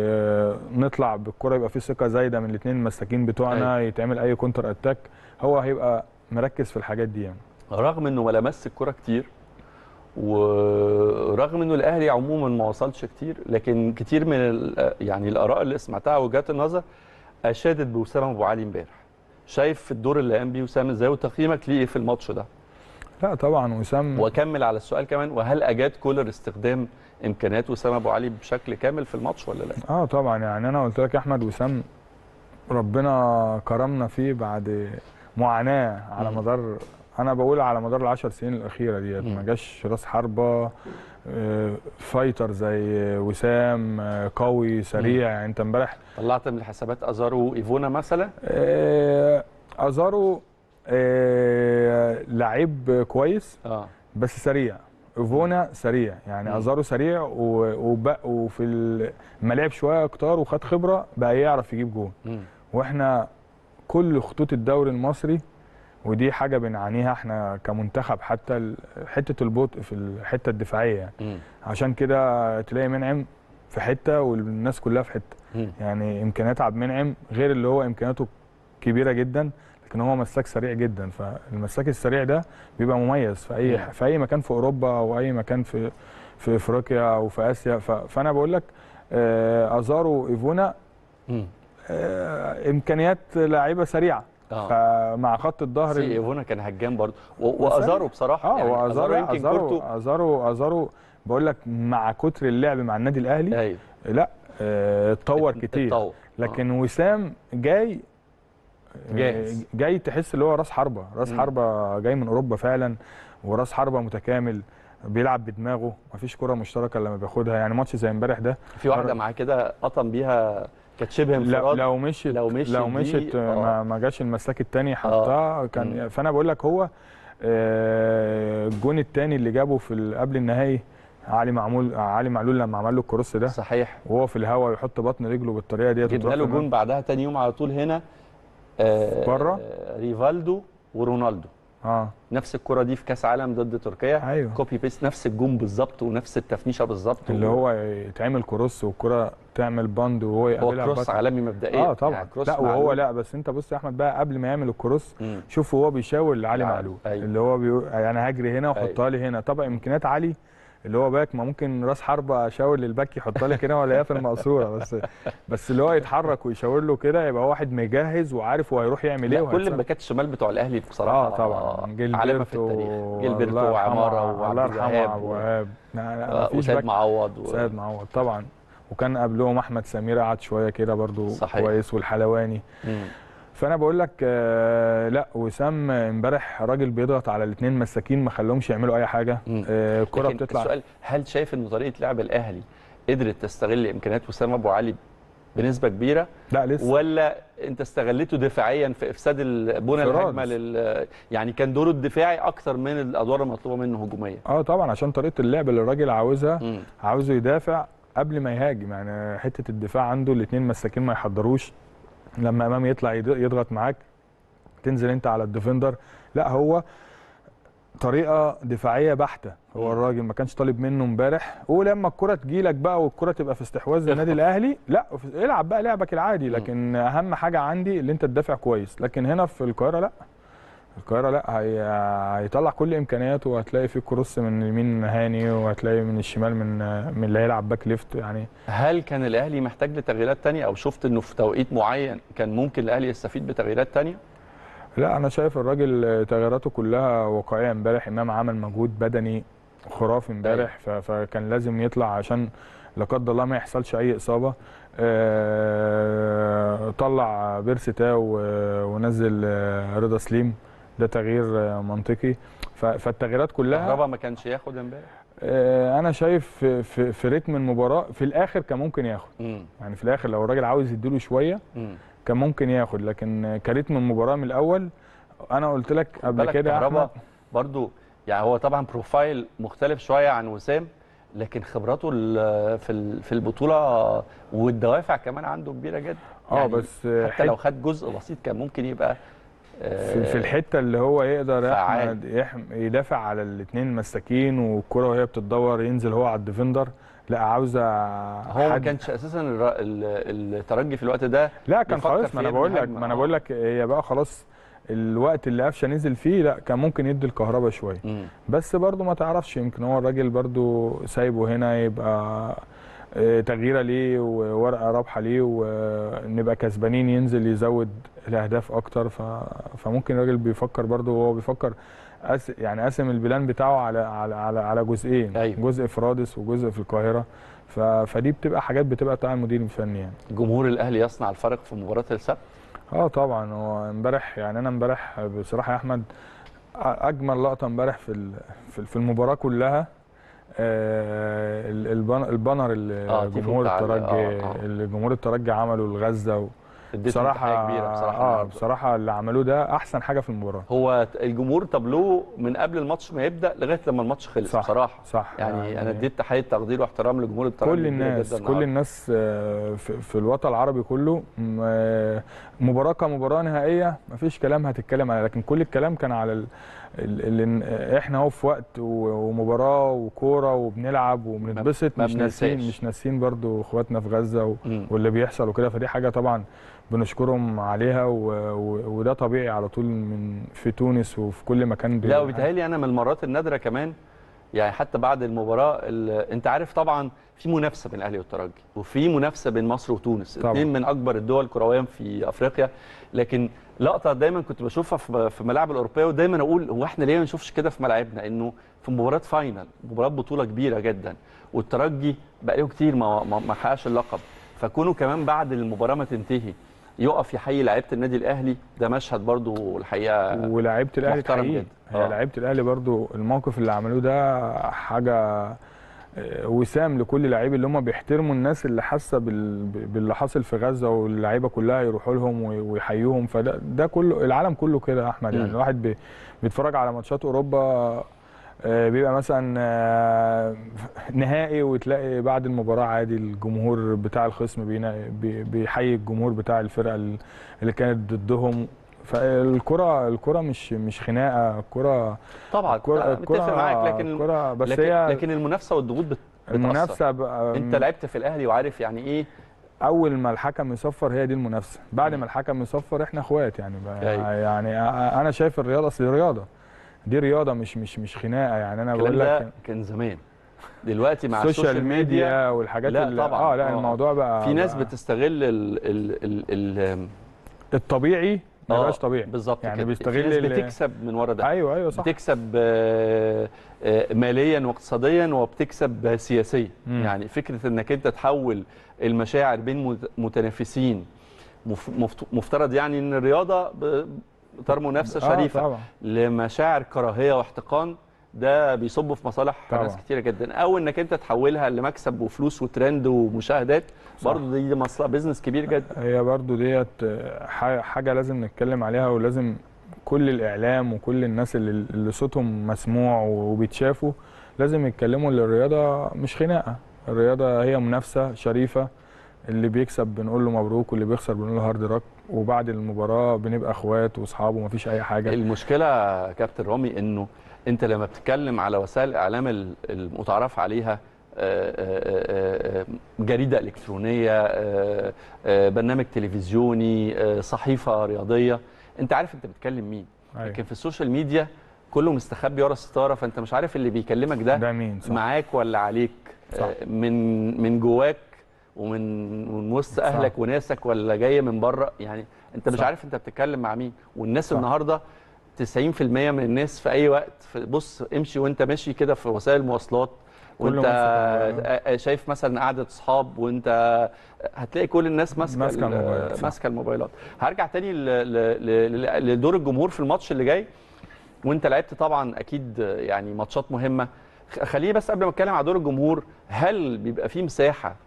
نطلع بالكوره يبقى في ثقه زايده من الاثنين المساكين بتوعنا يتعمل اي كونتر اتاك هو هيبقى مركز في الحاجات دي يعني رغم انه ما لمس الكوره كتير ورغم انه الاهلي عموما ما وصلش كتير لكن كتير من ال- يعني الاراء اللي سمعتها وجهات النظر اشادت بوسام ابو علي امبارح شايف الدور اللي قام بيه وسام ازاي وتقييمك ليه إيه في الماتش ده لا طبعا وسام واكمل على السؤال كمان وهل اجاد كولر استخدام امكانيات وسام ابو علي بشكل كامل في الماتش ولا لا اه طبعا يعني انا قلت لك احمد وسام ربنا كرمنا فيه بعد معاناه على مم. مدار انا بقول على مدار العشر سنين الاخيره ديت مم. ما جاش راس حربه آه، فايتر زي وسام آه، قوي سريع يعني انت امبارح طلعت من الحسابات ازارو ايفونا مثلا آه، ازارو آه، لعيب كويس اه بس سريع ايفونا سريع يعني مم. ازارو سريع و- وبق وفي ال- لما لعب شويه كتار وخد خبره بقى يعرف يجيب جول مم. واحنا كل خطوط الدوري المصري ودي حاجه بنعانيها احنا كمنتخب حتى ال- حته البطء في الحته الدفاعيه يعني مم. عشان كده تلاقي منعم في حته والناس كلها في حته مم. يعني امكانيات عبد المنعم غير اللي هو امكانياته كبيره جدا لكن هو مساك سريع جدا فالمساك السريع ده بيبقى مميز في اي مم. في اي مكان في اوروبا او اي مكان في في افريقيا او في اسيا ف- فانا بقول لك آه، ازارو ايفونا مم. آه، امكانيات لعيبه سريعه اه فمع خط الظهر سي ايفونا كان هجام برضه و- وازارو بصراحه اه يعني وازارو يمكن ازارو كورته ازارو ازارو بقول لك مع كتر اللعب مع النادي الاهلي ايوه لا آه، اتطور كتير اتطور لكن وسام جاي جاهز. جاي تحس اللي هو راس حربه راس مم. حربه جاي من اوروبا فعلا وراس حربه متكامل بيلعب بدماغه مفيش كره مشتركه لما بياخدها يعني ماتش زي امبارح ده في واحده معاه كده قطم بيها كانت شبه لو انفراد لو مشيت لو مشيت لو دي، مشيت آه. ما, ما جاش المساك الثاني حطها كان مم. فانا بقول لك هو آه، الجون الثاني اللي جابه في ال- قبل النهائي علي معمول علي معلول لما عمل له الكروس ده صحيح وهو في الهواء يحط بطن رجله بالطريقه ديت جبنا وتروح له في جون بعدها تاني يوم على طول هنا آه بره؟ آه ريفالدو ورونالدو اه نفس الكره دي في كاس عالم ضد تركيا ايوه كوبي بيست نفس الجون بالظبط ونفس التفنيشه بالظبط اللي هو يتعمل كروس والكره تعمل باند وهو هو يقابلها كروس ببطن. عالمي مبدئيا اه طبعا يعني كروس لا وهو معلول. لا بس انت بص يا احمد بقى قبل ما يعمل الكروس مم. شوف وهو بيشاور لعلي لعلي، معلول أيوة. اللي هو بيقول يعني هجري هنا وحطها لي هنا طبعا امكانيات علي اللي هو باك ما ممكن راس حربه اشاور للباك يحطها لي كده ولا هي في المقصوره بس بس اللي هو يتحرك ويشاور له كده يبقى هو واحد مجهز وعارف هو هيروح يعمل ايه لا كل وهيتصرف. الباكات الشمال بتوع الاهلي بصراحه اه طبعا علامه في التاريخ جيلبرتو الله يرحمه- وعماره الله وعبد يرحمه الوهاب عبد و- الوهاب لا لا آه، مفيش وسيد باك معوض و... سيد معوض طبعا وكان قبلهم احمد سمير قعد شويه كده برضو صحيح. كويس والحلواني مم. فانا بقول لك آه لا وسام امبارح راجل بيضغط على الاثنين مساكين ما خلوهمش يعملوا اي حاجه مم. آه الكره لكن بتطلع السؤال هل شايف ان طريقه لعب الاهلي قدرت تستغل امكانيات وسام ابو علي بنسبه كبيره لا لسه ولا انت استغلته دفاعيا في افساد البنى في الهجمه رادس. لل يعني كان دوره الدفاعي اكثر من الادوار المطلوبه منه هجوميا اه طبعا عشان طريقه اللعب اللي الراجل عاوزها مم. عاوزه يدافع قبل ما يهاجم يعني حته الدفاع عنده الاثنين مساكين ما يحضروش لما امام يطلع يض- يضغط معاك تنزل انت على الديفندر لا هو طريقه دفاعيه بحته هو مم. الراجل ما كانش طالب منه امبارح ولما الكره تجيلك بقى والكره تبقى في استحواذ النادي الاهلي لا العب بقى لعبك العادي لكن اهم حاجه عندي اللي انت تدافع كويس لكن هنا في القاهره لا القاهره لا هي... هيطلع كل امكانياته وهتلاقي في كروس من اليمين هاني وهتلاقي من الشمال من من اللي هيلعب باك ليفت يعني هل كان الاهلي محتاج لتغييرات تانية او شفت انه في توقيت معين كان ممكن الاهلي يستفيد بتغييرات تانية لا انا شايف الراجل تغييراته كلها واقعيه امبارح امام عمل مجهود بدني خرافي امبارح ف- فكان لازم يطلع عشان لا قدر الله ما يحصلش اي اصابه آه، طلع بيرسي تاو و- ونزل آه، رضا سليم ده تغيير آه، منطقي ف- فالتغييرات كلها كهربا ما كانش ياخد امبارح آه، انا شايف في, في, في رتم المباراه في الاخر كان ممكن ياخد مم. يعني في الاخر لو الراجل عاوز يديله شويه مم. كان ممكن ياخد لكن كريتم المباراه من الاول انا قلت لك قبل بالك كده يا كهربا احمد برضو يعني هو طبعا بروفايل مختلف شويه عن وسام لكن خبراته ال- في ال- في البطوله والدوافع كمان عنده كبيره جدا اه يعني بس حتى حت- لو خد جزء بسيط كان ممكن يبقى آه، في, في الحته اللي هو يقدر يا فعال. احمد يحم يدافع على الاثنين مساكين والكره وهي بتتدور ينزل هو على الديفندر لا عاوزه هو ما حد- كانش اساسا الر- ال- الترجي في الوقت ده لا كان بيفكر خلاص في ما انا يبني بقول لك هجمة. ما انا آه. بقول لك هي بقى خلاص الوقت اللي قفشه نزل فيه لا كان ممكن يدي الكهرباء شويه مم. بس برضو ما تعرفش يمكن هو الراجل برضو سايبه هنا يبقى آه، تغييره ليه وورقه رابحه ليه ونبقى كسبانين ينزل يزود الاهداف اكتر ف... فممكن الراجل بيفكر برضه وهو بيفكر أس... يعني قاسم البلان بتاعه على على على, على جزئين أيوة. جزء في رادس وجزء في القاهره ف... فدي بتبقى حاجات بتبقى بتاع المدير الفني يعني جمهور الاهلي يصنع الفرق في مباراه السبت اه طبعا هو امبارح يعني انا امبارح بصراحه يا احمد أ- اجمل لقطه امبارح في ال- في في المباراه كلها آه، ال- البان- البانر اللي آه، تيفو جمهور بتاع ال- الترجي آه، آه. اللي جمهور الترجي عمله لغزه و- اديته بصراحه مساحة كبيره بصراحه اه النهاردة. بصراحه اللي عملوه ده احسن حاجه في المباراه هو الجمهور تابلوه من قبل الماتش ما يبدا لغايه لما الماتش خلص صح بصراحه صح يعني, انا اديت تحيه تقدير واحترام لجمهور الترجي كل كبيرة الناس جداً كل النهاردة. الناس آه، في في الوطن العربي كله م- آه، مباراه كمباراه نهائيه مفيش كلام هتتكلم عليها لكن كل الكلام كان على ال- ال- ال- احنا اهو في وقت و- ومباراه وكوره وبنلعب وبنتبسط ما مش ناسيين بننساش. مش ناسيين برضو اخواتنا في غزه و- مم. واللي بيحصل وكده فدي حاجه طبعا بنشكرهم عليها و... و... وده طبيعي على طول من في تونس وفي كل مكان لا وبيتهيألي انا من المرات النادره كمان يعني حتى بعد المباراه ال- انت عارف طبعا في منافسه بين الاهلي والترجي وفي منافسه بين مصر وتونس طبعاً. اثنين من اكبر الدول كرويا في افريقيا لكن لقطه دايما كنت بشوفها في في الملاعب الاوروبيه ودايما اقول هو احنا ليه ما نشوفش كده في ملاعبنا انه في مباراه فاينل مباراه بطوله كبيره جدا والترجي بقى له كتير ما ما ما حققش اللقب فكونه كمان بعد المباراه ما تنتهي يقف يحيي لعيبه النادي الاهلي ده مشهد برضو الحقيقه ولاعيبه الاهلي محترم تحقيق جدا. هي آه. لعيبه الاهلي برضو الموقف اللي عملوه ده حاجه آه، وسام لكل لعيب اللي هم بيحترموا الناس اللي حاسه بال- باللي حاصل في غزه واللعيبه كلها يروحوا لهم وي- ويحيوهم فده ده كله العالم كله كده يا احمد يعني مم. الواحد بي- بيتفرج على ماتشات اوروبا آه، بيبقى مثلا آه، نهائي وتلاقي بعد المباراه عادي الجمهور بتاع الخصم بينا- بي- بيحيي الجمهور بتاع الفرقه اللي اللي كانت ضدهم فالكره الكره مش مش خناقه الكره طبعا الكره متفق معاك لكن الكره بس لكن, هي لكن المنافسه والضغوط بت... بتأثر. المنافسه بقى انت لعبت في الاهلي وعارف يعني ايه اول ما الحكم يصفر هي دي المنافسه بعد مم. ما الحكم يصفر احنا اخوات يعني بقى أيوة. يعني انا شايف الرياضه اصل رياضه دي رياضه مش مش مش خناقه يعني انا الكلام بقول ده لك كان زمان دلوقتي مع السوشيال ميديا والحاجات لا اللي طبعاً. اه لا آه. الموضوع بقى في ناس بقى بتستغل ال ال ال ال الطبيعي ما آه، يبقاش طبيعي بالظبط يعني كده. بيستغل في ناس ال- بتكسب من ورا ده ايوه ايوه صح بتكسب آه، آه، ماليا واقتصاديا وبتكسب سياسيا مم. يعني فكره انك انت تحول المشاعر بين مت- متنافسين مف- مفت- مفترض يعني ان الرياضه ب- اطار منافسه آه، شريفه طبعا لمشاعر كراهيه واحتقان ده بيصب في مصالح طبعا. ناس كتيره جدا او انك انت تحولها لمكسب وفلوس وترند ومشاهدات صح. برضه دي, دي مصلحه بيزنس كبير جدا هي برضو ديت ح- حاجه لازم نتكلم عليها ولازم كل الاعلام وكل الناس اللي, اللي صوتهم مسموع وبيتشافوا لازم يتكلموا ان الرياضه مش خناقه الرياضه هي منافسه شريفه اللي بيكسب بنقول له مبروك واللي بيخسر بنقول له هارد راك وبعد المباراه بنبقى اخوات واصحاب ومفيش اي حاجه المشكله يا كابتن رامي انه انت لما بتتكلم على وسائل الاعلام ال- المتعارف عليها آه، آه، آه، جريده الكترونيه آه، آه، برنامج تلفزيوني آه، صحيفه رياضيه انت عارف انت بتكلم مين أيوة. لكن في السوشيال ميديا كله مستخبي ورا الستاره فانت مش عارف اللي بيكلمك ده ده مين صح معاك ولا عليك صح. آه، من من جواك ومن من وسط اهلك وناسك ولا جايه من بره يعني انت مش صح. عارف انت بتتكلم مع مين والناس صح. النهارده 90% من الناس في اي وقت في بص امشي وانت ماشي كده في وسائل المواصلات كله وانت ماسك آه، آه، شايف مثلا قعده اصحاب وانت هتلاقي كل الناس ماسكه ماسكة ال- الموبايلات، صح. ماسكه الموبايلات هرجع تاني ل- ل- ل- لدور الجمهور في الماتش اللي جاي وانت لعبت طبعا اكيد يعني ماتشات مهمه خ- خليني بس قبل ما اتكلم على دور الجمهور هل بيبقى فيه مساحه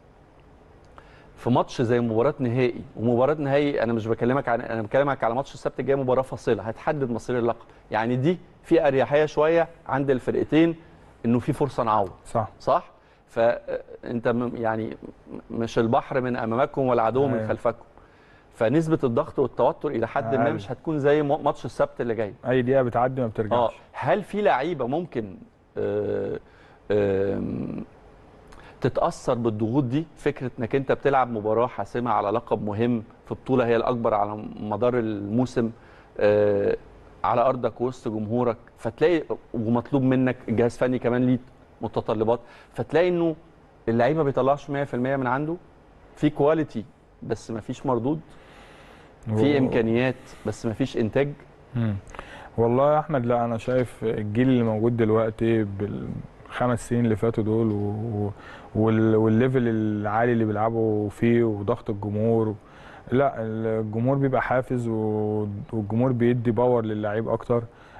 في ماتش زي مباراه نهائي ومباراه نهائي انا مش بكلمك عن انا بكلمك على ماتش السبت الجاي مباراه فاصله هتحدد مصير اللقب يعني دي في اريحيه شويه عند الفرقتين انه في فرصه نعوض صح صح فانت م- يعني م- مش البحر من امامكم والعدو من أيوة. خلفكم فنسبه الضغط والتوتر الى حد ما أقل. مش هتكون زي م- ماتش السبت اللي جاي اي دقيقه بتعدي ما اه بترجعش هل في لعيبه ممكن آه، آم، تتاثر بالضغوط دي فكره انك انت بتلعب مباراه حاسمه على لقب مهم في بطوله هي الاكبر على مدار الموسم آه، على ارضك وسط جمهورك فتلاقي ومطلوب منك الجهاز الفني كمان ليه متطلبات فتلاقي انه اللعيب ما بيطلعش 100% من عنده في كواليتي بس ما فيش مردود في و- امكانيات بس ما فيش انتاج مم. والله يا احمد لا انا شايف الجيل اللي موجود دلوقتي بالخمس سنين اللي فاتوا دول و... و- وال... والليفل العالي اللي بيلعبوا فيه وضغط الجمهور لا الجمهور بيبقى حافز و... والجمهور بيدي باور للعيب اكتر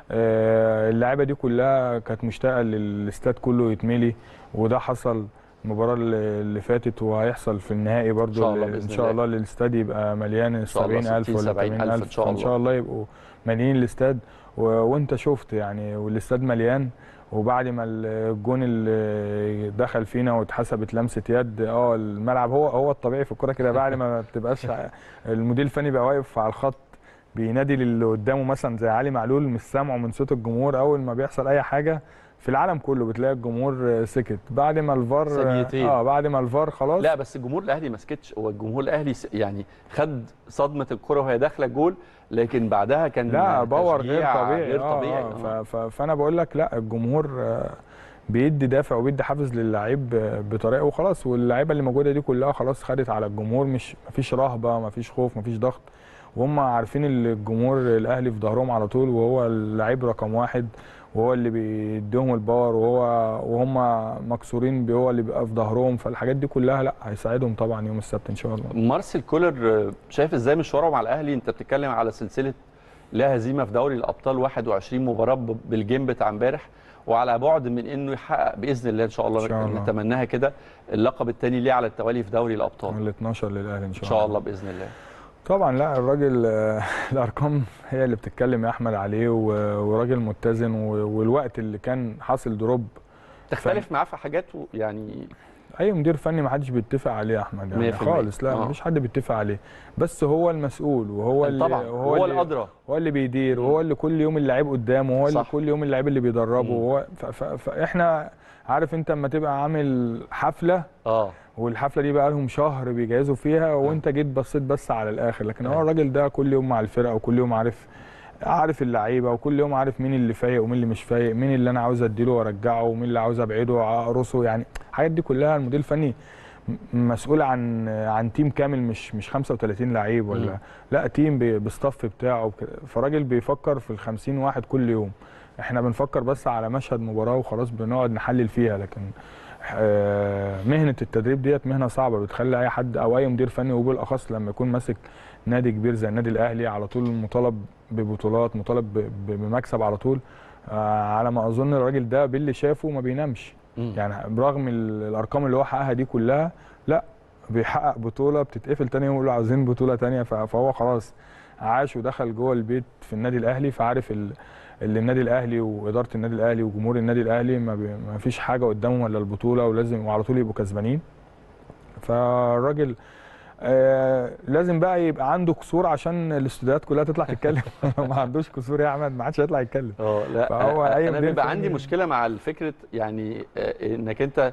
آه، اللعيبه دي كلها كانت مشتاقه للاستاد كله يتملي وده حصل المباراه اللي اللي فاتت وهيحصل في النهائي برضو إن شاء الله ان بإذن شاء الله. الله الاستاد يبقى مليان شاء الله 70000 60 ولا 70,000 إن 80000 شاء فان الله. شاء الله يبقوا مالين الاستاد و... وانت شفت يعني والاستاد مليان وبعد ما الجون اللي دخل فينا واتحسبت لمسه يد اه الملعب هو هو الطبيعي في الكوره كده بعد ما بتبقاش المدير الفني بقى واقف على الخط بينادي للي قدامه مثلا زي علي معلول مش سامعه من صوت الجمهور اول ما بيحصل اي حاجه في العالم كله بتلاقي الجمهور سكت بعد ما الفار ثانيتين. اه بعد ما الفار خلاص لا بس الجمهور الاهلي ما سكتش هو الجمهور الاهلي س- يعني خد صدمه الكره وهي داخله جول لكن بعدها كان لا باور غير تشجيع طبيعي غير آه طبيعي آه ف- ف- فانا بقول لك لا الجمهور آه، بيدي دافع وبيدي حافز للعيب آه، بطريقه وخلاص واللعيبه اللي موجوده دي كلها خلاص خدت على الجمهور مش مفيش رهبه مفيش خوف مفيش ضغط وهم عارفين ان الجمهور الاهلي في ظهرهم على طول وهو اللعيب رقم واحد وهو اللي بيديهم الباور وهو وهم مكسورين هو اللي بيبقى في ظهرهم فالحاجات دي كلها لا هيساعدهم طبعا يوم السبت ان شاء الله مارسيل كولر آه، شايف ازاي مشواره مع الاهلي انت بتتكلم على سلسله لا هزيمه في دوري الابطال 21 مباراه ب- بالجيم بتاع امبارح وعلى بعد من انه يحقق باذن الله ان شاء الله, إن شاء الله. نتمناها كده اللقب الثاني ليه على التوالي في دوري الابطال ال 12 للاهلي ان شاء, ان شاء الله باذن الله طبعا لا الراجل آه، الارقام هي اللي بتتكلم يا احمد عليه و- وراجل متزن و- والوقت اللي كان حاصل دروب تختلف معاه في حاجات و- يعني اي مدير فني ما حدش بيتفق عليه يا احمد يعني 100% خالص لا آه. مفيش حد بيتفق عليه بس هو المسؤول وهو اللي طبعا وهو هو اللي الادرى هو اللي بيدير وهو اللي كل يوم اللعيب قدامه وهو اللي صح. كل يوم اللعيب اللي بيدربه مم. وهو ف- ف- فاحنا عارف انت اما تبقى عامل حفله اه والحفله دي بقى لهم شهر بيجهزوا فيها وانت جيت بصيت بس على الاخر لكن هو أيوة. الراجل ده كل يوم مع الفرقه وكل يوم عارف عارف اللعيبه وكل يوم عارف مين اللي فايق ومين اللي مش فايق مين اللي انا عاوز اديله وارجعه ومين اللي عاوز ابعده اقرصه يعني الحاجات دي كلها المدير الفني م- مسؤول عن عن تيم كامل مش مش 35 لعيب ولا مم. لا تيم ب- بالستاف بتاعه وكده. فراجل بيفكر في ال 50 واحد كل يوم احنا بنفكر بس على مشهد مباراه وخلاص بنقعد نحلل فيها لكن آه، مهنه التدريب ديت مهنه صعبه بتخلي اي حد او اي مدير فني وبالاخص لما يكون ماسك نادي كبير زي النادي الاهلي على طول مطالب ببطولات مطالب ب- ب- بمكسب على طول آه، على ما اظن الراجل ده باللي شافه ما بينامش مم. يعني برغم ال- الارقام اللي هو حققها دي كلها لا بيحقق بطوله بتتقفل تاني يوم يقولوا عاوزين بطوله تانيه ف- فهو خلاص عاش ودخل جوه البيت في النادي الاهلي فعارف ال- اللي النادي الاهلي واداره النادي الاهلي وجمهور النادي الاهلي ما, بي ما فيش حاجه قدامهم الا البطوله ولازم وعلى طول يبقوا كسبانين فالراجل آه لازم بقى يبقى عنده كسور عشان الاستوديوهات كلها تطلع تتكلم لو ما عندوش كسور يا احمد ما عادش هيطلع يتكلم اه لا فهو آه، أي انا مدير بيبقى فني- عندي مشكله مع الفكره يعني آه، انك انت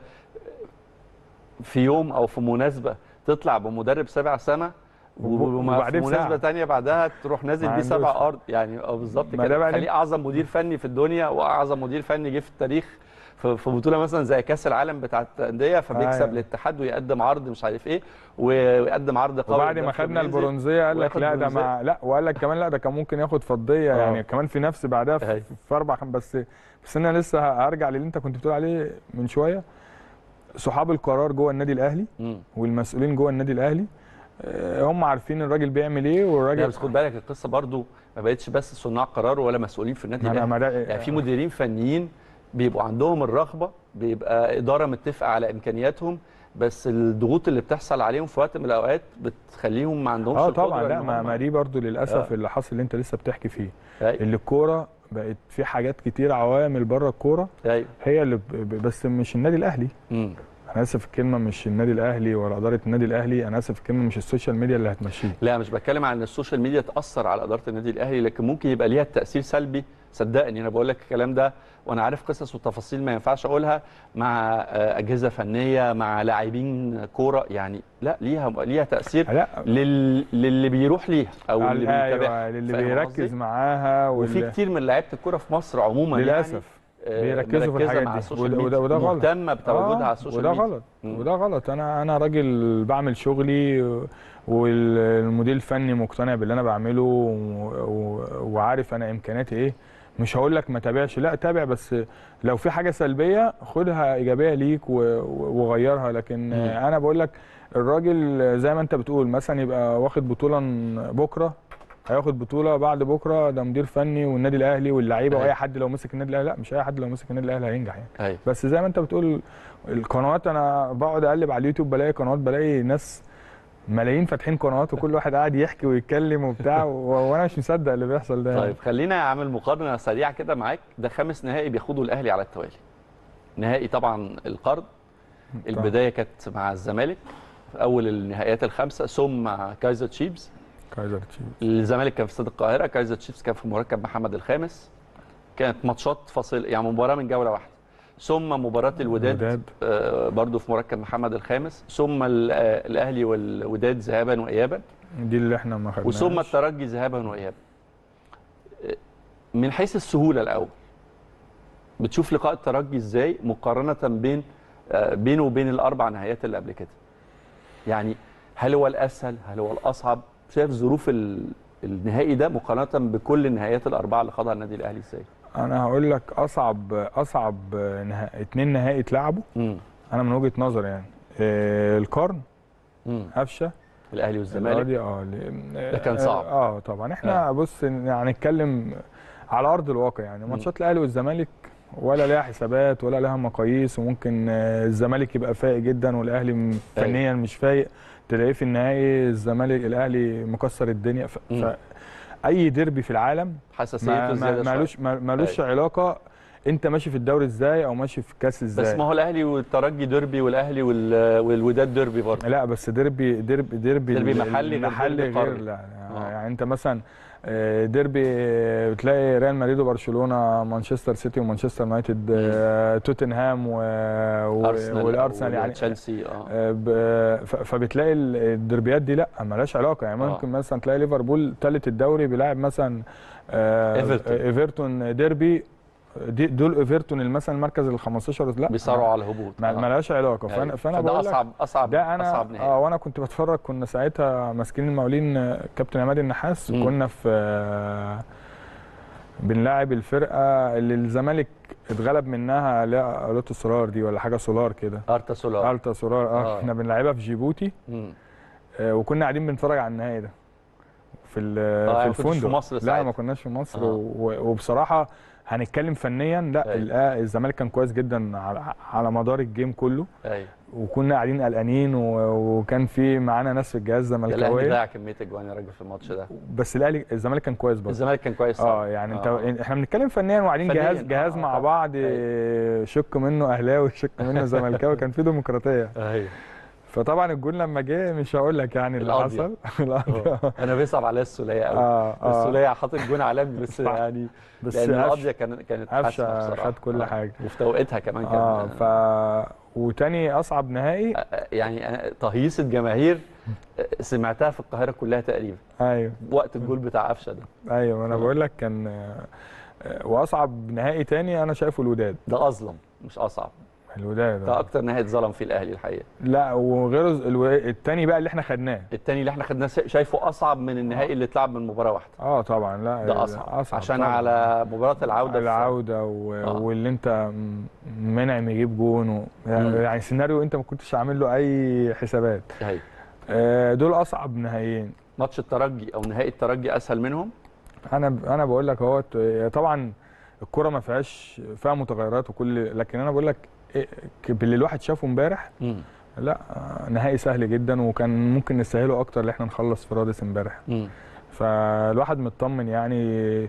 في يوم او في مناسبه تطلع بمدرب سبع سما وب- وبعدين وبعدين في مناسبه ساعة. تانية بعدها تروح نازل ما بيه سبع عندوش. ارض يعني اه بالظبط ما ده كده بقى خليه اعظم مدير فني في الدنيا واعظم مدير فني جه في التاريخ في في بطوله مثلا زي كاس العالم بتاعت الانديه فبيكسب أيوة. الاتحاد ويقدم عرض مش عارف ايه ويقدم عرض قوي وبعد قدام ما خدنا فلومينيزي. البرونزيه قال لك وياخد لا ده برونزية. مع لا وقال لك كمان لا ده كان ممكن ياخد فضيه آه. يعني كمان في نفس بعدها في, أيوة. في اربع خم بس بس انا لسه هرجع للي انت كنت بتقول عليه من شويه صحاب القرار جوه النادي الاهلي مم. والمسؤولين جوه النادي الاهلي آه، هم عارفين الراجل بيعمل ايه لا والراجل بس خد بالك القصه برضو ما بقتش بس صناع قرار ولا مسؤولين في النادي ما أنا- الاهلي ما ده- يعني في مديرين فنيين بيبقوا عندهم الرغبه بيبقى اداره متفقه على امكانياتهم بس الضغوط اللي بتحصل عليهم في وقت من الاوقات بتخليهم ما عندهمش اه القدرة طبعا لا إن ما, هم- ما دي برضو للاسف آه. اللي حصل اللي انت لسه بتحكي فيه أيوة. اللي الكوره بقت في حاجات كتير عوامل بره الكوره ايوه هي اللي ب- ب- بس مش النادي الاهلي مم. انا اسف الكلمه مش النادي الاهلي ولا اداره النادي الاهلي انا اسف الكلمه مش السوشيال ميديا اللي هتمشيه لا مش بتكلم عن ان السوشيال ميديا تاثر على اداره النادي الاهلي لكن ممكن يبقى ليها تاثير سلبي صدقني انا بقول لك الكلام ده وانا عارف قصص وتفاصيل ما ينفعش اقولها مع آه، اجهزه فنيه مع لاعبين كوره يعني لا ليها ليها تاثير لا لل... للي بيروح ليها او اللي أيوة، بيتابعها للي فاهم بيركز قصدي؟ معاها وفي واللي كتير من لعيبه الكوره في مصر عموما للاسف يعني آه، بيركزوا في مركزة الحاجات مع دي. السوشيال وده- ميديا، وده- وده غلط. مهتمه بتواجدها آه، على السوشيال وده ميديا غلط مم. وده غلط انا انا راجل بعمل شغلي والمدير الفني مقتنع باللي انا بعمله و- و- وعارف انا امكانياتي ايه مش هقول لك ما تابعش لا تابع بس لو في حاجه سلبيه خدها ايجابيه ليك و- و- وغيرها لكن مم. انا بقول لك الراجل زي ما انت بتقول مثلا يبقى واخد بطوله بكره هياخد بطوله بعد بكره ده مدير فني والنادي الاهلي واللعيبه أيوة. واي حد لو مسك النادي الاهلي لا مش اي حد لو مسك النادي الاهلي هينجح يعني ايوه بس زي ما انت بتقول القنوات انا بقعد اقلب على اليوتيوب بلاقي قنوات بلاقي ناس ملايين فاتحين قنوات وكل واحد قاعد يحكي ويتكلم وبتاع و- وانا مش مصدق اللي بيحصل ده طيب خلينا اعمل مقارنه سريعه كده معاك ده خامس نهائي بياخده الاهلي على التوالي نهائي طبعا القرن البدايه كانت مع الزمالك في اول النهائيات الخمسه ثم مع كايزر تشيفز كايزر تشيفز الزمالك كان في استاد القاهره كايزر تشيفز كان في مركب محمد الخامس كانت ماتشات فاصل يعني مباراه من جوله واحده ثم مباراه الوداد الوداد. آه، برضو في مركب محمد الخامس ثم ال- آه، الاهلي والوداد ذهابا وايابا دي اللي احنا ما خدناهاش وثم الترجي ذهابا وايابا آه، من حيث السهوله الاول بتشوف لقاء الترجي ازاي مقارنه بين آه، بينه وبين الاربع نهائيات اللي قبل كده يعني هل هو الاسهل هل هو الاصعب شايف ظروف ال- النهائي ده مقارنه بكل النهائيات الاربعه اللي خاضها النادي الاهلي ازاي انا هقول لك اصعب اصعب نه... اتنين نهائي اتلعبوا امم انا من وجهه نظري يعني آه القرن امم قفشه الاهلي والزمالك القاضي اه ل- ده كان صعب. اه طبعا احنا بص يعني نتكلم على ارض الواقع يعني ماتشات الاهلي والزمالك ولا لها حسابات ولا لها مقاييس وممكن آه، الزمالك يبقى فايق جدا والاهلي م- أيوة. فنيا مش فايق تلاقيه في النهائي الزمالك الاهلي مكسر الدنيا ف... مم. ف... اي ديربي في العالم حساسيته ما زياده ما شوية. مالوش ما- مالوش علاقه انت ماشي في الدوري ازاي او ماشي في الكاس ازاي بس ما هو الاهلي والترجي ديربي والاهلي وال- والوداد ديربي برضه لا بس ديربي ديربي ديربي ديربي ال- محلي غير محلي ديربي غير قاري. لا آه. يعني انت مثلا آه، ديربي آه، بتلاقي ريال مدريد وبرشلونه مانشستر سيتي ومانشستر يونايتد آه، توتنهام و- و- ارسنال والارسنال يعني تشيلسي اه آه، ب- ف- فبتلاقي ال- الدربيات دي لا مالهاش علاقه يعني آه. ممكن مثلا تلاقي ليفربول ثالث الدوري بيلاعب مثلا آه، إيفرتون. آه، ايفرتون ديربي دي دول ايفرتون اللي مثلا المركز ال 15 لا بيصارعوا على الهبوط ما- آه. مالهاش علاقه فانا أيوة. فانا فده بقول لك اصعب اصعب ده انا اصعب نهائي اه وانا كنت بتفرج كنا ساعتها ماسكين المقاولين آه، كابتن عماد النحاس مم. كنا في آه، بنلاعب الفرقه اللي الزمالك اتغلب منها لا لوتو سولار دي ولا حاجه سولار كده ارتا سولار التا سولار اه آه. احنا بنلعبها في جيبوتي مم. آه، وكنا قاعدين بنتفرج على النهائي ده في ال- آه، في يعني ما كنتش في الفندق مصر لا ساعتها. ما كناش في مصر آه. و- وبصراحه هنتكلم فنيا لا أيوة. ال- آه، الزمالك كان كويس جدا على على مدار الجيم كله ايوه وكنا قاعدين قلقانين و- وكان في معانا ناس في الجهاز الاهلي زملكاويه ضيع كميه اجوان يا راجل في الماتش ده بس الاهلي الزمالك كان كويس برضه الزمالك كان كويس اه طبعاً. يعني آه. انت احنا بنتكلم فنيا وقاعدين فنياً، جهاز آه، جهاز آه، مع طبعاً. بعض آه، شق منه اهلاوي شق منه زملكاوي كان في ديمقراطيه ايوه فطبعا الجول لما جه مش هقول لك يعني اللي القاضية. حصل القاضية. انا بيصعب عليا السوليه قوي اه اه السوليه حاطط جون عالمي بس صح. يعني بس لان قفش- القضيه كانت كانت حاسمه قفشه بصراحه خد كل آه. حاجه وفي توقيتها كمان كان اه ف وتاني اصعب نهائي آه، يعني أنا تهييصه جماهير آه، سمعتها في القاهره كلها تقريبا ايوه وقت الجول بتاع قفشه ده ايوه انا آه. بقول لك كان آه، آه، واصعب نهائي تاني انا شايفه الوداد ده اظلم مش اصعب الوداد ده آه. اكتر نهائي اتظلم فيه الاهلي الحقيقه لا وغير الو... التاني بقى اللي احنا خدناه التاني اللي احنا خدناه شايفه اصعب من النهائي اللي اتلعب من مباراه واحده اه طبعا لا ده اصعب, عشان طبعاً. على مباراه العوده في- العوده و... آه. واللي انت م- منعم يجيب جون و... مم. يعني سيناريو انت ما كنتش عامل له اي حسابات أيوة. آه، دول اصعب نهائيين ماتش الترجي او نهائي الترجي اسهل منهم انا ب... انا بقول لك اهوت آه، طبعا الكره ما فيهاش فيها متغيرات وكل لكن انا بقول لك إيه، ك- باللي الواحد شافه امبارح مم. لا آه، نهائي سهل جدا وكان ممكن نسهله اكتر اللي احنا نخلص في رادس امبارح مم. فالواحد مطمن يعني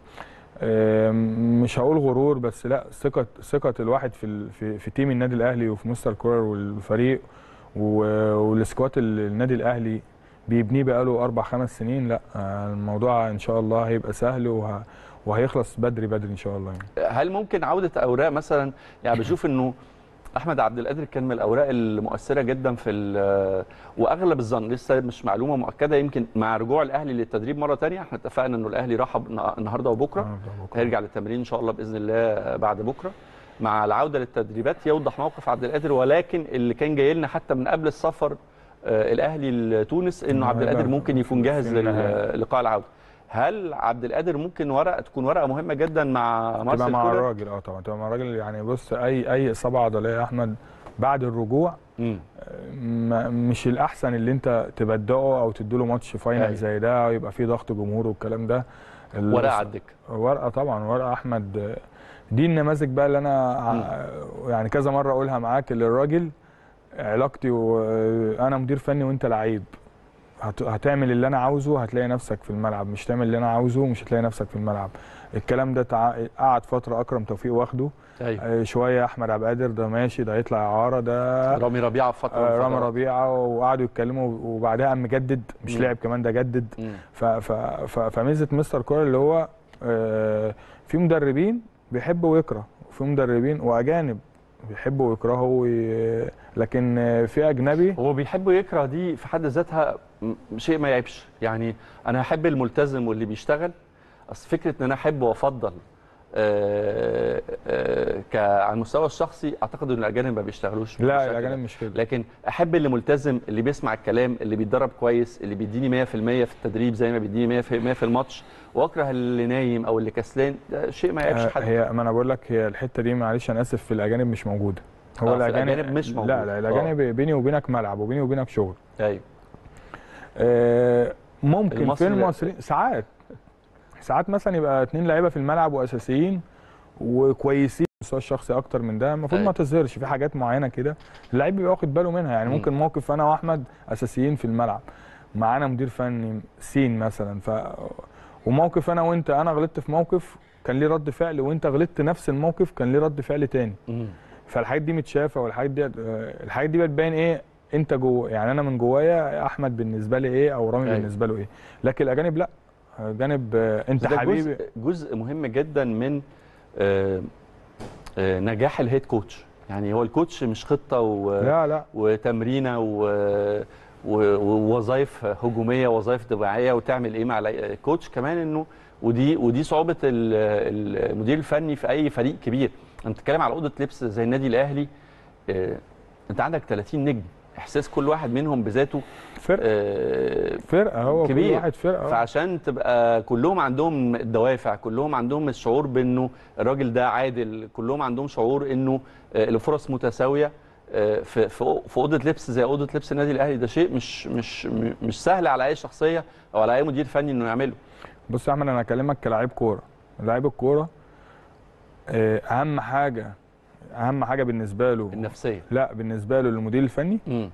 آم، مش هقول غرور بس لا ثقه ثقه الواحد في ال- في, في تيم النادي الاهلي وفي مستر كولر والفريق و- والسكوات اللي النادي الاهلي بيبنيه بقاله اربع خمس سنين لا آه، الموضوع ان شاء الله هيبقى سهل وه وهيخلص بدري بدري ان شاء الله يعني. هل ممكن عوده اوراق مثلا يعني بشوف انه احمد عبد القادر كان من الاوراق المؤثره جدا في ال- واغلب الظن لسه مش معلومه مؤكده يمكن مع رجوع الاهلي للتدريب مره تانية احنا اتفقنا انه الاهلي رحب النهارده وبكره هيرجع للتمرين ان شاء الله باذن الله بعد بكره مع العوده للتدريبات يوضح موقف عبد القادر ولكن اللي كان جاي لنا حتى من قبل السفر آه، الاهلي لتونس انه عبد القادر ممكن يكون جاهز في النهاية. للقاء العوده هل عبد القادر ممكن ورقه تكون ورقه مهمه جدا مع تبقى مارسيل مع كولر الراجل اه طبعا تبقى مع الراجل يعني بص اي اي اصابه عضليه يا احمد بعد الرجوع مم. ما- مش الاحسن اللي انت تبدأه او تديله ماتش أيوة. فاينل زي ده ويبقى فيه ضغط جمهور والكلام ده ال- ورقه على الدكه ورقه طبعا ورقه احمد دي النماذج بقى اللي انا ع- يعني كذا مره اقولها معاك اللي الراجل علاقتي وانا مدير فني وانت لعيب هت- هتعمل اللي انا عاوزه هتلاقي نفسك في الملعب مش تعمل اللي انا عاوزه مش هتلاقي نفسك في الملعب الكلام ده تع... قعد فتره اكرم توفيق واخده ايوه آه، شويه احمد عبد القادر ده ماشي ده هيطلع اعاره ده رامي ربيعه في فتره من آه، رامي الفترات. ربيعه وقعدوا يتكلموا وبعدها قام مجدد مش مم. لاعب كمان ده جدد مم. ف ف ف فميزه مستر كولر اللي هو آه، في مدربين بيحب ويكره وفي مدربين واجانب بيحبوا ويكرهوا وي... لكن آه، في اجنبي هو بيحب يكره دي في حد ذاتها م- شيء ما يعيبش يعني انا احب الملتزم واللي بيشتغل اصل فكره ان انا احب وافضل آه، آه، ك- على المستوى الشخصي اعتقد ان الاجانب ما بيشتغلوش لا بالشكل ده. الاجانب مش كده لكن احب اللي ملتزم اللي بيسمع الكلام اللي بيتدرب كويس اللي بيديني 100% في التدريب زي ما بيديني 100% في الماتش واكره اللي نايم او اللي كسلان ده شيء ما يعيبش آه، حد هي ما انا بقول لك هي الحته دي معلش انا اسف في الاجانب مش موجوده آه، في الأجانب مش موجود. لا لا الاجانب بيني وبينك ملعب وبيني وبينك شغل ايوه آه، ممكن في المصري- المصريين ساعات ساعات مثلا يبقى اتنين لعيبه في الملعب واساسيين وكويسين المستوى الشخصي اكتر من ده المفروض أيوة. ما تظهرش في حاجات معينه كده اللعيب بيبقى واخد باله منها يعني مم. ممكن موقف انا واحمد اساسيين في الملعب معانا مدير فني سين مثلا ف وموقف انا وانت انا غلطت في موقف كان ليه رد فعل وانت غلطت نفس الموقف كان ليه رد فعل تاني مم. فالحاجات دي متشافه والحاجات دي آه، الحاجات دي بتبين ايه انت جوه يعني انا من جوايا احمد بالنسبه لي ايه او رامي أيوة. بالنسبه له ايه لكن الاجانب لا الاجانب آه، انت ده حبيبي جزء, جزء مهم جدا من آه، آه، نجاح الهيد كوتش يعني هو الكوتش مش خطه و... لا لا وتمرينه و... و- ووظائف هجوميه وظائف دفاعيه وتعمل ايه مع اللعيبة. الكوتش كمان انه ودي ودي صعوبه ال- المدير الفني في اي فريق كبير انت بتتكلم على اوضه لبس زي النادي الاهلي آه، انت عندك 30 نجم احساس كل واحد منهم بذاته فرقه آه، فرقه هو كبير. كل واحد فرقه آه. فعشان تبقى كلهم عندهم الدوافع كلهم عندهم الشعور بانه الراجل ده عادل كلهم عندهم شعور انه آه، الفرص متساويه آه، في في في اوضه لبس زي اوضه لبس النادي الاهلي ده شيء مش مش م- مش سهل على اي شخصيه او على اي مدير فني انه يعمله بص يا احمد انا هكلمك كلاعب كوره لعيب الكوره آه، اهم حاجه اهم حاجه بالنسبه له النفسيه لا بالنسبه له للمدير الفني مم.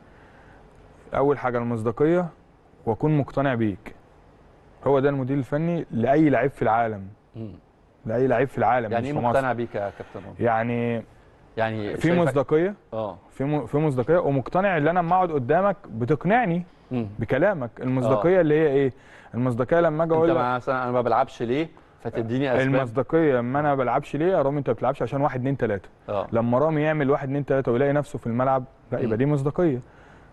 اول حاجه المصداقيه واكون مقتنع بيك هو ده المدير الفني لاي لعيب في العالم مم. لاي لعيب في العالم يعني مش ايه في مصر مقتنع بيك يا كابتن رامي؟ يعني يعني في شايفك- مصداقيه اه في م- في مصداقيه ومقتنع ان انا لما اقعد قدامك بتقنعني مم. بكلامك المصداقيه اللي هي ايه المصداقيه لما اجي انت اقول لك مثلا انا ما بلعبش ليه فتديني اسباب المصداقيه لما انا ما بلعبش ليه يا رامي انت ما بتلعبش عشان واحد اتنين تلاته اه لما رامي يعمل واحد اتنين تلاته ويلاقي نفسه في الملعب لا مم. يبقى دي مصداقيه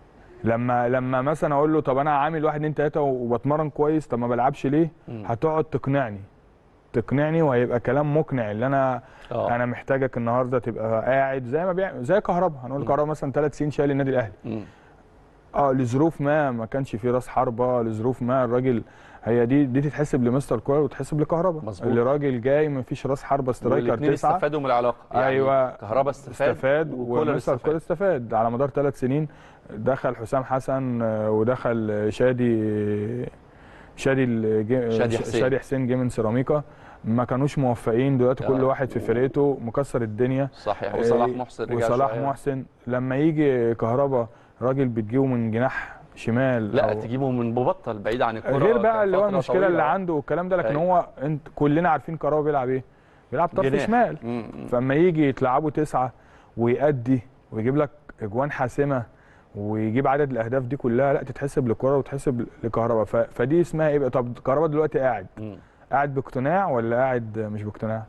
لما لما مثلا اقول له طب انا عامل واحد اتنين تلاته وبتمرن كويس طب ما بلعبش ليه مم. هتقعد تقنعني تقنعني وهيبقى كلام مقنع اللي انا اه انا محتاجك النهارده تبقى قاعد زي ما بيعمل زي كهربا هنقول مم. كهربا مثلا ثلاث سنين شايل النادي الاهلي مم. اه لظروف ما ما كانش في راس حربه لظروف ما الراجل هي دي دي تتحسب لمستر كوره وتتحسب لكهربا مظبوط. اللي راجل جاي ما فيش راس حربه سترايكر والاثنين تسعه استفادوا من العلاقه يعني أيوة. كهربا استفاد, استفاد وكولر ومستر استفاد كولر استفاد على مدار ثلاث سنين دخل حسام حسن آه، ودخل شادي شادي الجي- شادي ش- حسين. شادي حسين جه من سيراميكا ما كانوش موفقين دلوقتي كل آه. واحد في فرقته مكسر الدنيا صحيح وصلاح آه، محسن رجع وصلاح شوية. محسن لما يجي كهربا راجل بتجيبه من جناح شمال لا أو تجيبه من مبطل بعيد عن الكوره غير بقى اللي هو فترة المشكله طويلة. اللي عنده والكلام ده لكن أيوة. هو انت كلنا عارفين كهربا بيلعب ايه بيلعب طرف جناح. شمال مم. مم. فاما يجي يتلعبوا تسعه ويأدي ويجيب لك اجوان حاسمه ويجيب عدد الاهداف دي كلها لا تتحسب للكره وتتحسب لكهربا ف... فدي اسمها ايه بقى طب كهربا دلوقتي قاعد مم. قاعد باقتناع ولا قاعد مش باقتناع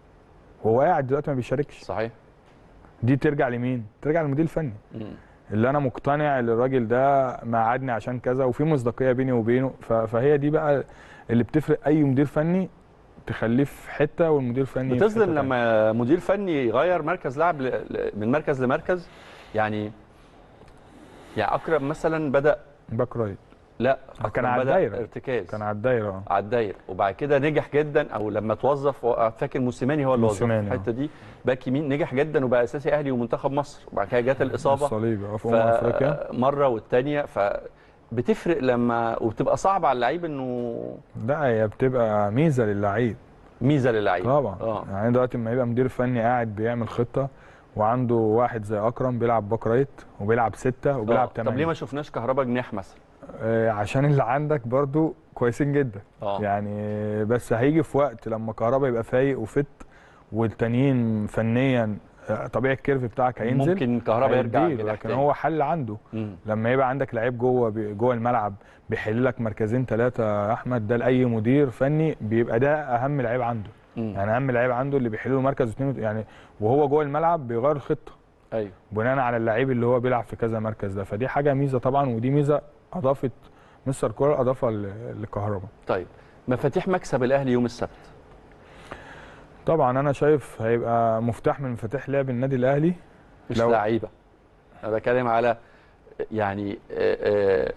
هو قاعد دلوقتي ما بيشاركش صحيح دي ترجع لمين ترجع للمدير الفني مم. اللي انا مقتنع ان الراجل ده مقعدني عشان كذا وفي مصداقيه بيني وبينه ف... فهي دي بقى اللي بتفرق اي مدير فني تخليه في حته والمدير الفني في بتصدم حتة تانية. لما مدير فني يغير مركز لاعب ل- ل- من مركز لمركز يعني يعني اكرم مثلا بدا باك رايت لا كان أكرم على بدأ الدايرة. ارتكاز كان على الدايره اه على الدايره وبعد كده نجح جدا او لما توظف فاكر موسيماني هو اللي وظفه في موسيماني، آه. الحته دي باك يمين نجح جدا وبقى اساسي اهلي ومنتخب مصر وبعد كده جت الاصابه الصليبي اه في امم افريقيا مره والثانيه ف بتفرق لما وبتبقى صعبه على اللعيب انه لا هي بتبقى ميزه للعيب ميزه للعيب طبعا اه يعني دلوقتي لما يبقى مدير فني قاعد بيعمل خطه وعنده واحد زي اكرم بيلعب باك رايت وبيلعب سته آه. وبيلعب طب ليه تمانية ما شفناش كهربا جناح مثلا آه عشان اللي عندك برضو كويسين جدا اه يعني بس هيجي في وقت لما كهربا يبقى فايق وفت والتانيين فنيا آه، طبيعي الكيرف بتاعك هينزل ممكن كهربا يرجع هيديله، جناح لكن تاني. هو حل عنده مم. لما يبقى عندك لعيب جوه بي- جوه الملعب بيحل لك مركزين ثلاثه يا احمد ده لاي مدير فني بيبقى ده اهم لعيب عنده مم. يعني اهم لعيب عنده اللي بيحل له مركز واثنين يعني وهو جوه الملعب بيغير الخطه ايوه بناء على اللعيب اللي هو بيلعب في كذا مركز ده فدي حاجه ميزه طبعا ودي ميزه اضافت مستر كولر اضافها ل- لكهربا طيب مفاتيح مكسب الاهلي يوم السبت طبعا انا شايف هيبقى مفتاح من مفاتيح لعب النادي الاهلي مش لو- لعيبه انا بتكلم على يعني آه، آه،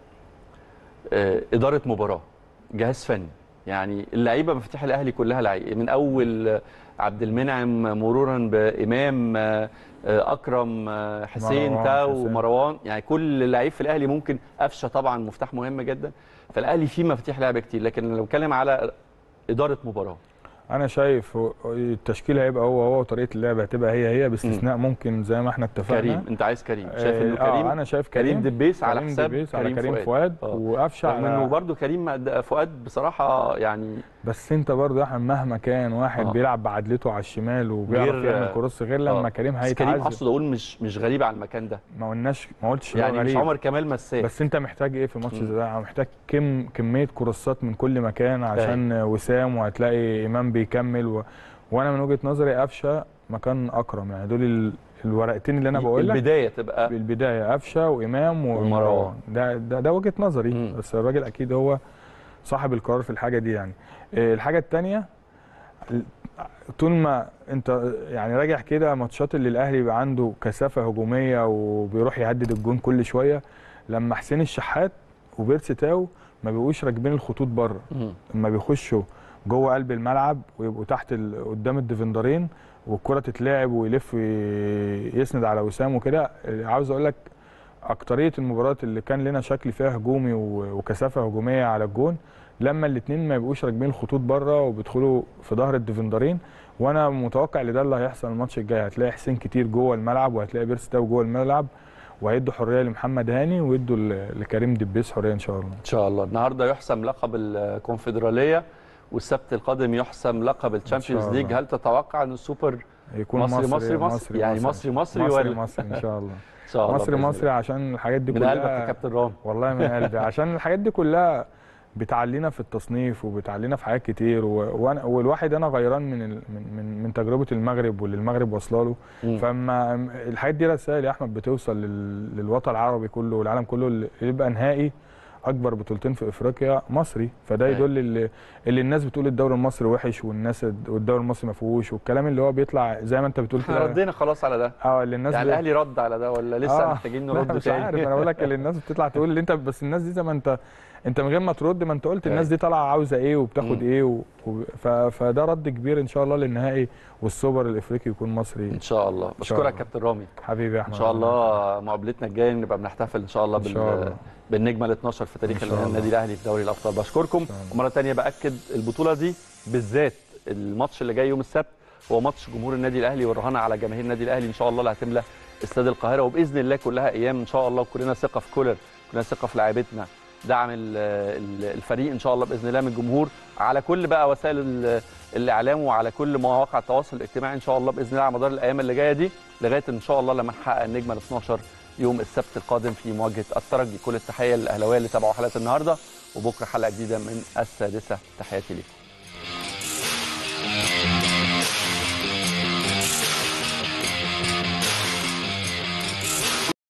آه، اداره مباراه جهاز فني يعني اللعيبه مفاتيح الاهلي كلها لعيبه من اول آه، عبد المنعم مرورا بامام آه، آه، اكرم آه، حسين مروان تاو حسين. مروان يعني كل لعيب في الاهلي ممكن قفشه طبعا مفتاح مهم جدا فالاهلي فيه مفاتيح لعب كتير لكن لو بتكلم على اداره مباراه انا شايف هو- التشكيل هيبقى هو هو وطريقه اللعب هتبقى هي هي باستثناء ممكن زي ما احنا اتفقنا كريم انت عايز كريم شايف انه آه، كريم انا شايف كريم كريم دبيس على كريم حساب دبيس على كريم كريم فؤاد. فؤاد, آه. وقفشه رغم انه على برضه كريم فؤاد بصراحه يعني بس انت برضه يا احمد مهما كان واحد آه. بيلعب بعدلته على الشمال وبيعرف غير- يعمل كروس غير لما آه. كريم بس كريم هيتعذب اقصد اقول مش مش غريب على المكان ده ما قلناش ما قلتش إن هو يعني مش غريب. عمر كمال مساك بس انت محتاج ايه في ماتش مم. زي ده محتاج كم كميه كروسات من كل مكان عشان وسام وهتلاقي امام بيكمل و... وانا من وجهه نظري قفشه مكان اكرم يعني دول ال... الورقتين اللي انا بقول لك البدايه تبقى بالبدايه قفشه وامام ومروان. ومروان ده ده, ده وجهه نظري مم. بس الراجل اكيد هو صاحب القرار في الحاجه دي يعني إيه، الحاجه الثانيه طول ما انت يعني راجع كده ماتشات اللي الاهلي يبقى عنده كثافه هجوميه وبيروح يهدد الجون كل شويه لما حسين الشحات وبيرسي تاو ما بيبقوش راكبين الخطوط بره مم. لما بيخشوا جوه قلب الملعب ويبقوا تحت ال... قدام الديفندرين والكره تتلعب ويلف وي- يسند على وسام وكده عاوز اقول لك اكتريه المباريات اللي كان لنا شكل فيها هجومي و- وكثافه هجوميه على الجون لما الاثنين ما يبقوش راكبين الخطوط بره وبيدخلوا في ظهر الديفندرين وانا متوقع ان ده اللي هيحصل الماتش الجاي هتلاقي حسين كتير جوه الملعب وهتلاقي بيرسي تاو جوه الملعب وهيدوا حريه لمحمد هاني ويدوا ل- لكريم دبيس حريه ان شاء الله ان شاء الله النهارده يحسم لقب الكونفدراليه والسبت القادم يحسم لقب الشامبيونز الله. ليج هل تتوقع ان السوبر يكون مصري مصري مصري, يعني مصري مصري, مصري ولا مصري ان شاء الله ان شاء الله مصري بإذن مصري عشان الحاجات دي الله. من قلبك يا كلها كابتن رامي والله من قلبي عشان الحاجات دي كلها بتعلينا في التصنيف وبتعلينا في حاجات كتير و... وانا والواحد انا غيران من ال... من من, من تجربه المغرب واللي المغرب واصله له مم. فاما الحاجات دي رسائل يا احمد بتوصل لل... للوطن العربي كله والعالم كله اللي يبقى نهائي اكبر بطولتين في افريقيا مصري فده أيوة. يدل اللي, اللي الناس بتقول الدوري المصري وحش والناس والدوري المصري ما فيهوش والكلام اللي هو بيطلع زي ما انت بتقول احنا كده ردينا خلاص على ده اه اللي الناس يعني بت- الاهلي رد على ده ولا لسه آه. محتاجين لا، نرد مش تاني عارف انا بقول لك اللي الناس بتطلع تقول اللي انت بس الناس دي زي ما انت انت من غير ما ترد ما انت قلت الناس دي طالعه عاوزه ايه وبتاخد مم. ايه و... و... ف... فده رد كبير ان شاء الله للنهائي والسوبر الافريقي يكون مصري ان شاء الله بشكرك الله. كابتن رامي حبيبي يا ان احمد شاء الله مقابلتنا الجايه نبقى بنحتفل ان شاء الله ان بال... شاء الله بالنجمه ال 12 في تاريخ إن شاء الله. النادي الاهلي في دوري الابطال بشكركم شاء الله. ومره ثانيه باكد البطوله دي بالذات الماتش اللي جاي يوم السبت هو ماتش جمهور النادي الاهلي والرهان على جماهير النادي الاهلي ان شاء الله اللي هتملى استاد القاهره وباذن الله كلها ايام ان شاء الله وكلنا ثقه في كولر كلنا ثقه في لاعيبتنا دعم ال- ال- الفريق ان شاء الله باذن الله من الجمهور على كل بقى وسائل ال- الاعلام وعلى كل مواقع التواصل الاجتماعي ان شاء الله باذن الله على مدار الايام اللي جايه دي لغايه ان شاء الله لما نحقق النجمه ال 12 يوم السبت القادم في مواجهه الترجي كل التحيه للاهلاويه اللي تابعوا حلقه النهارده وبكره حلقه جديده من السادسه تحياتي لكم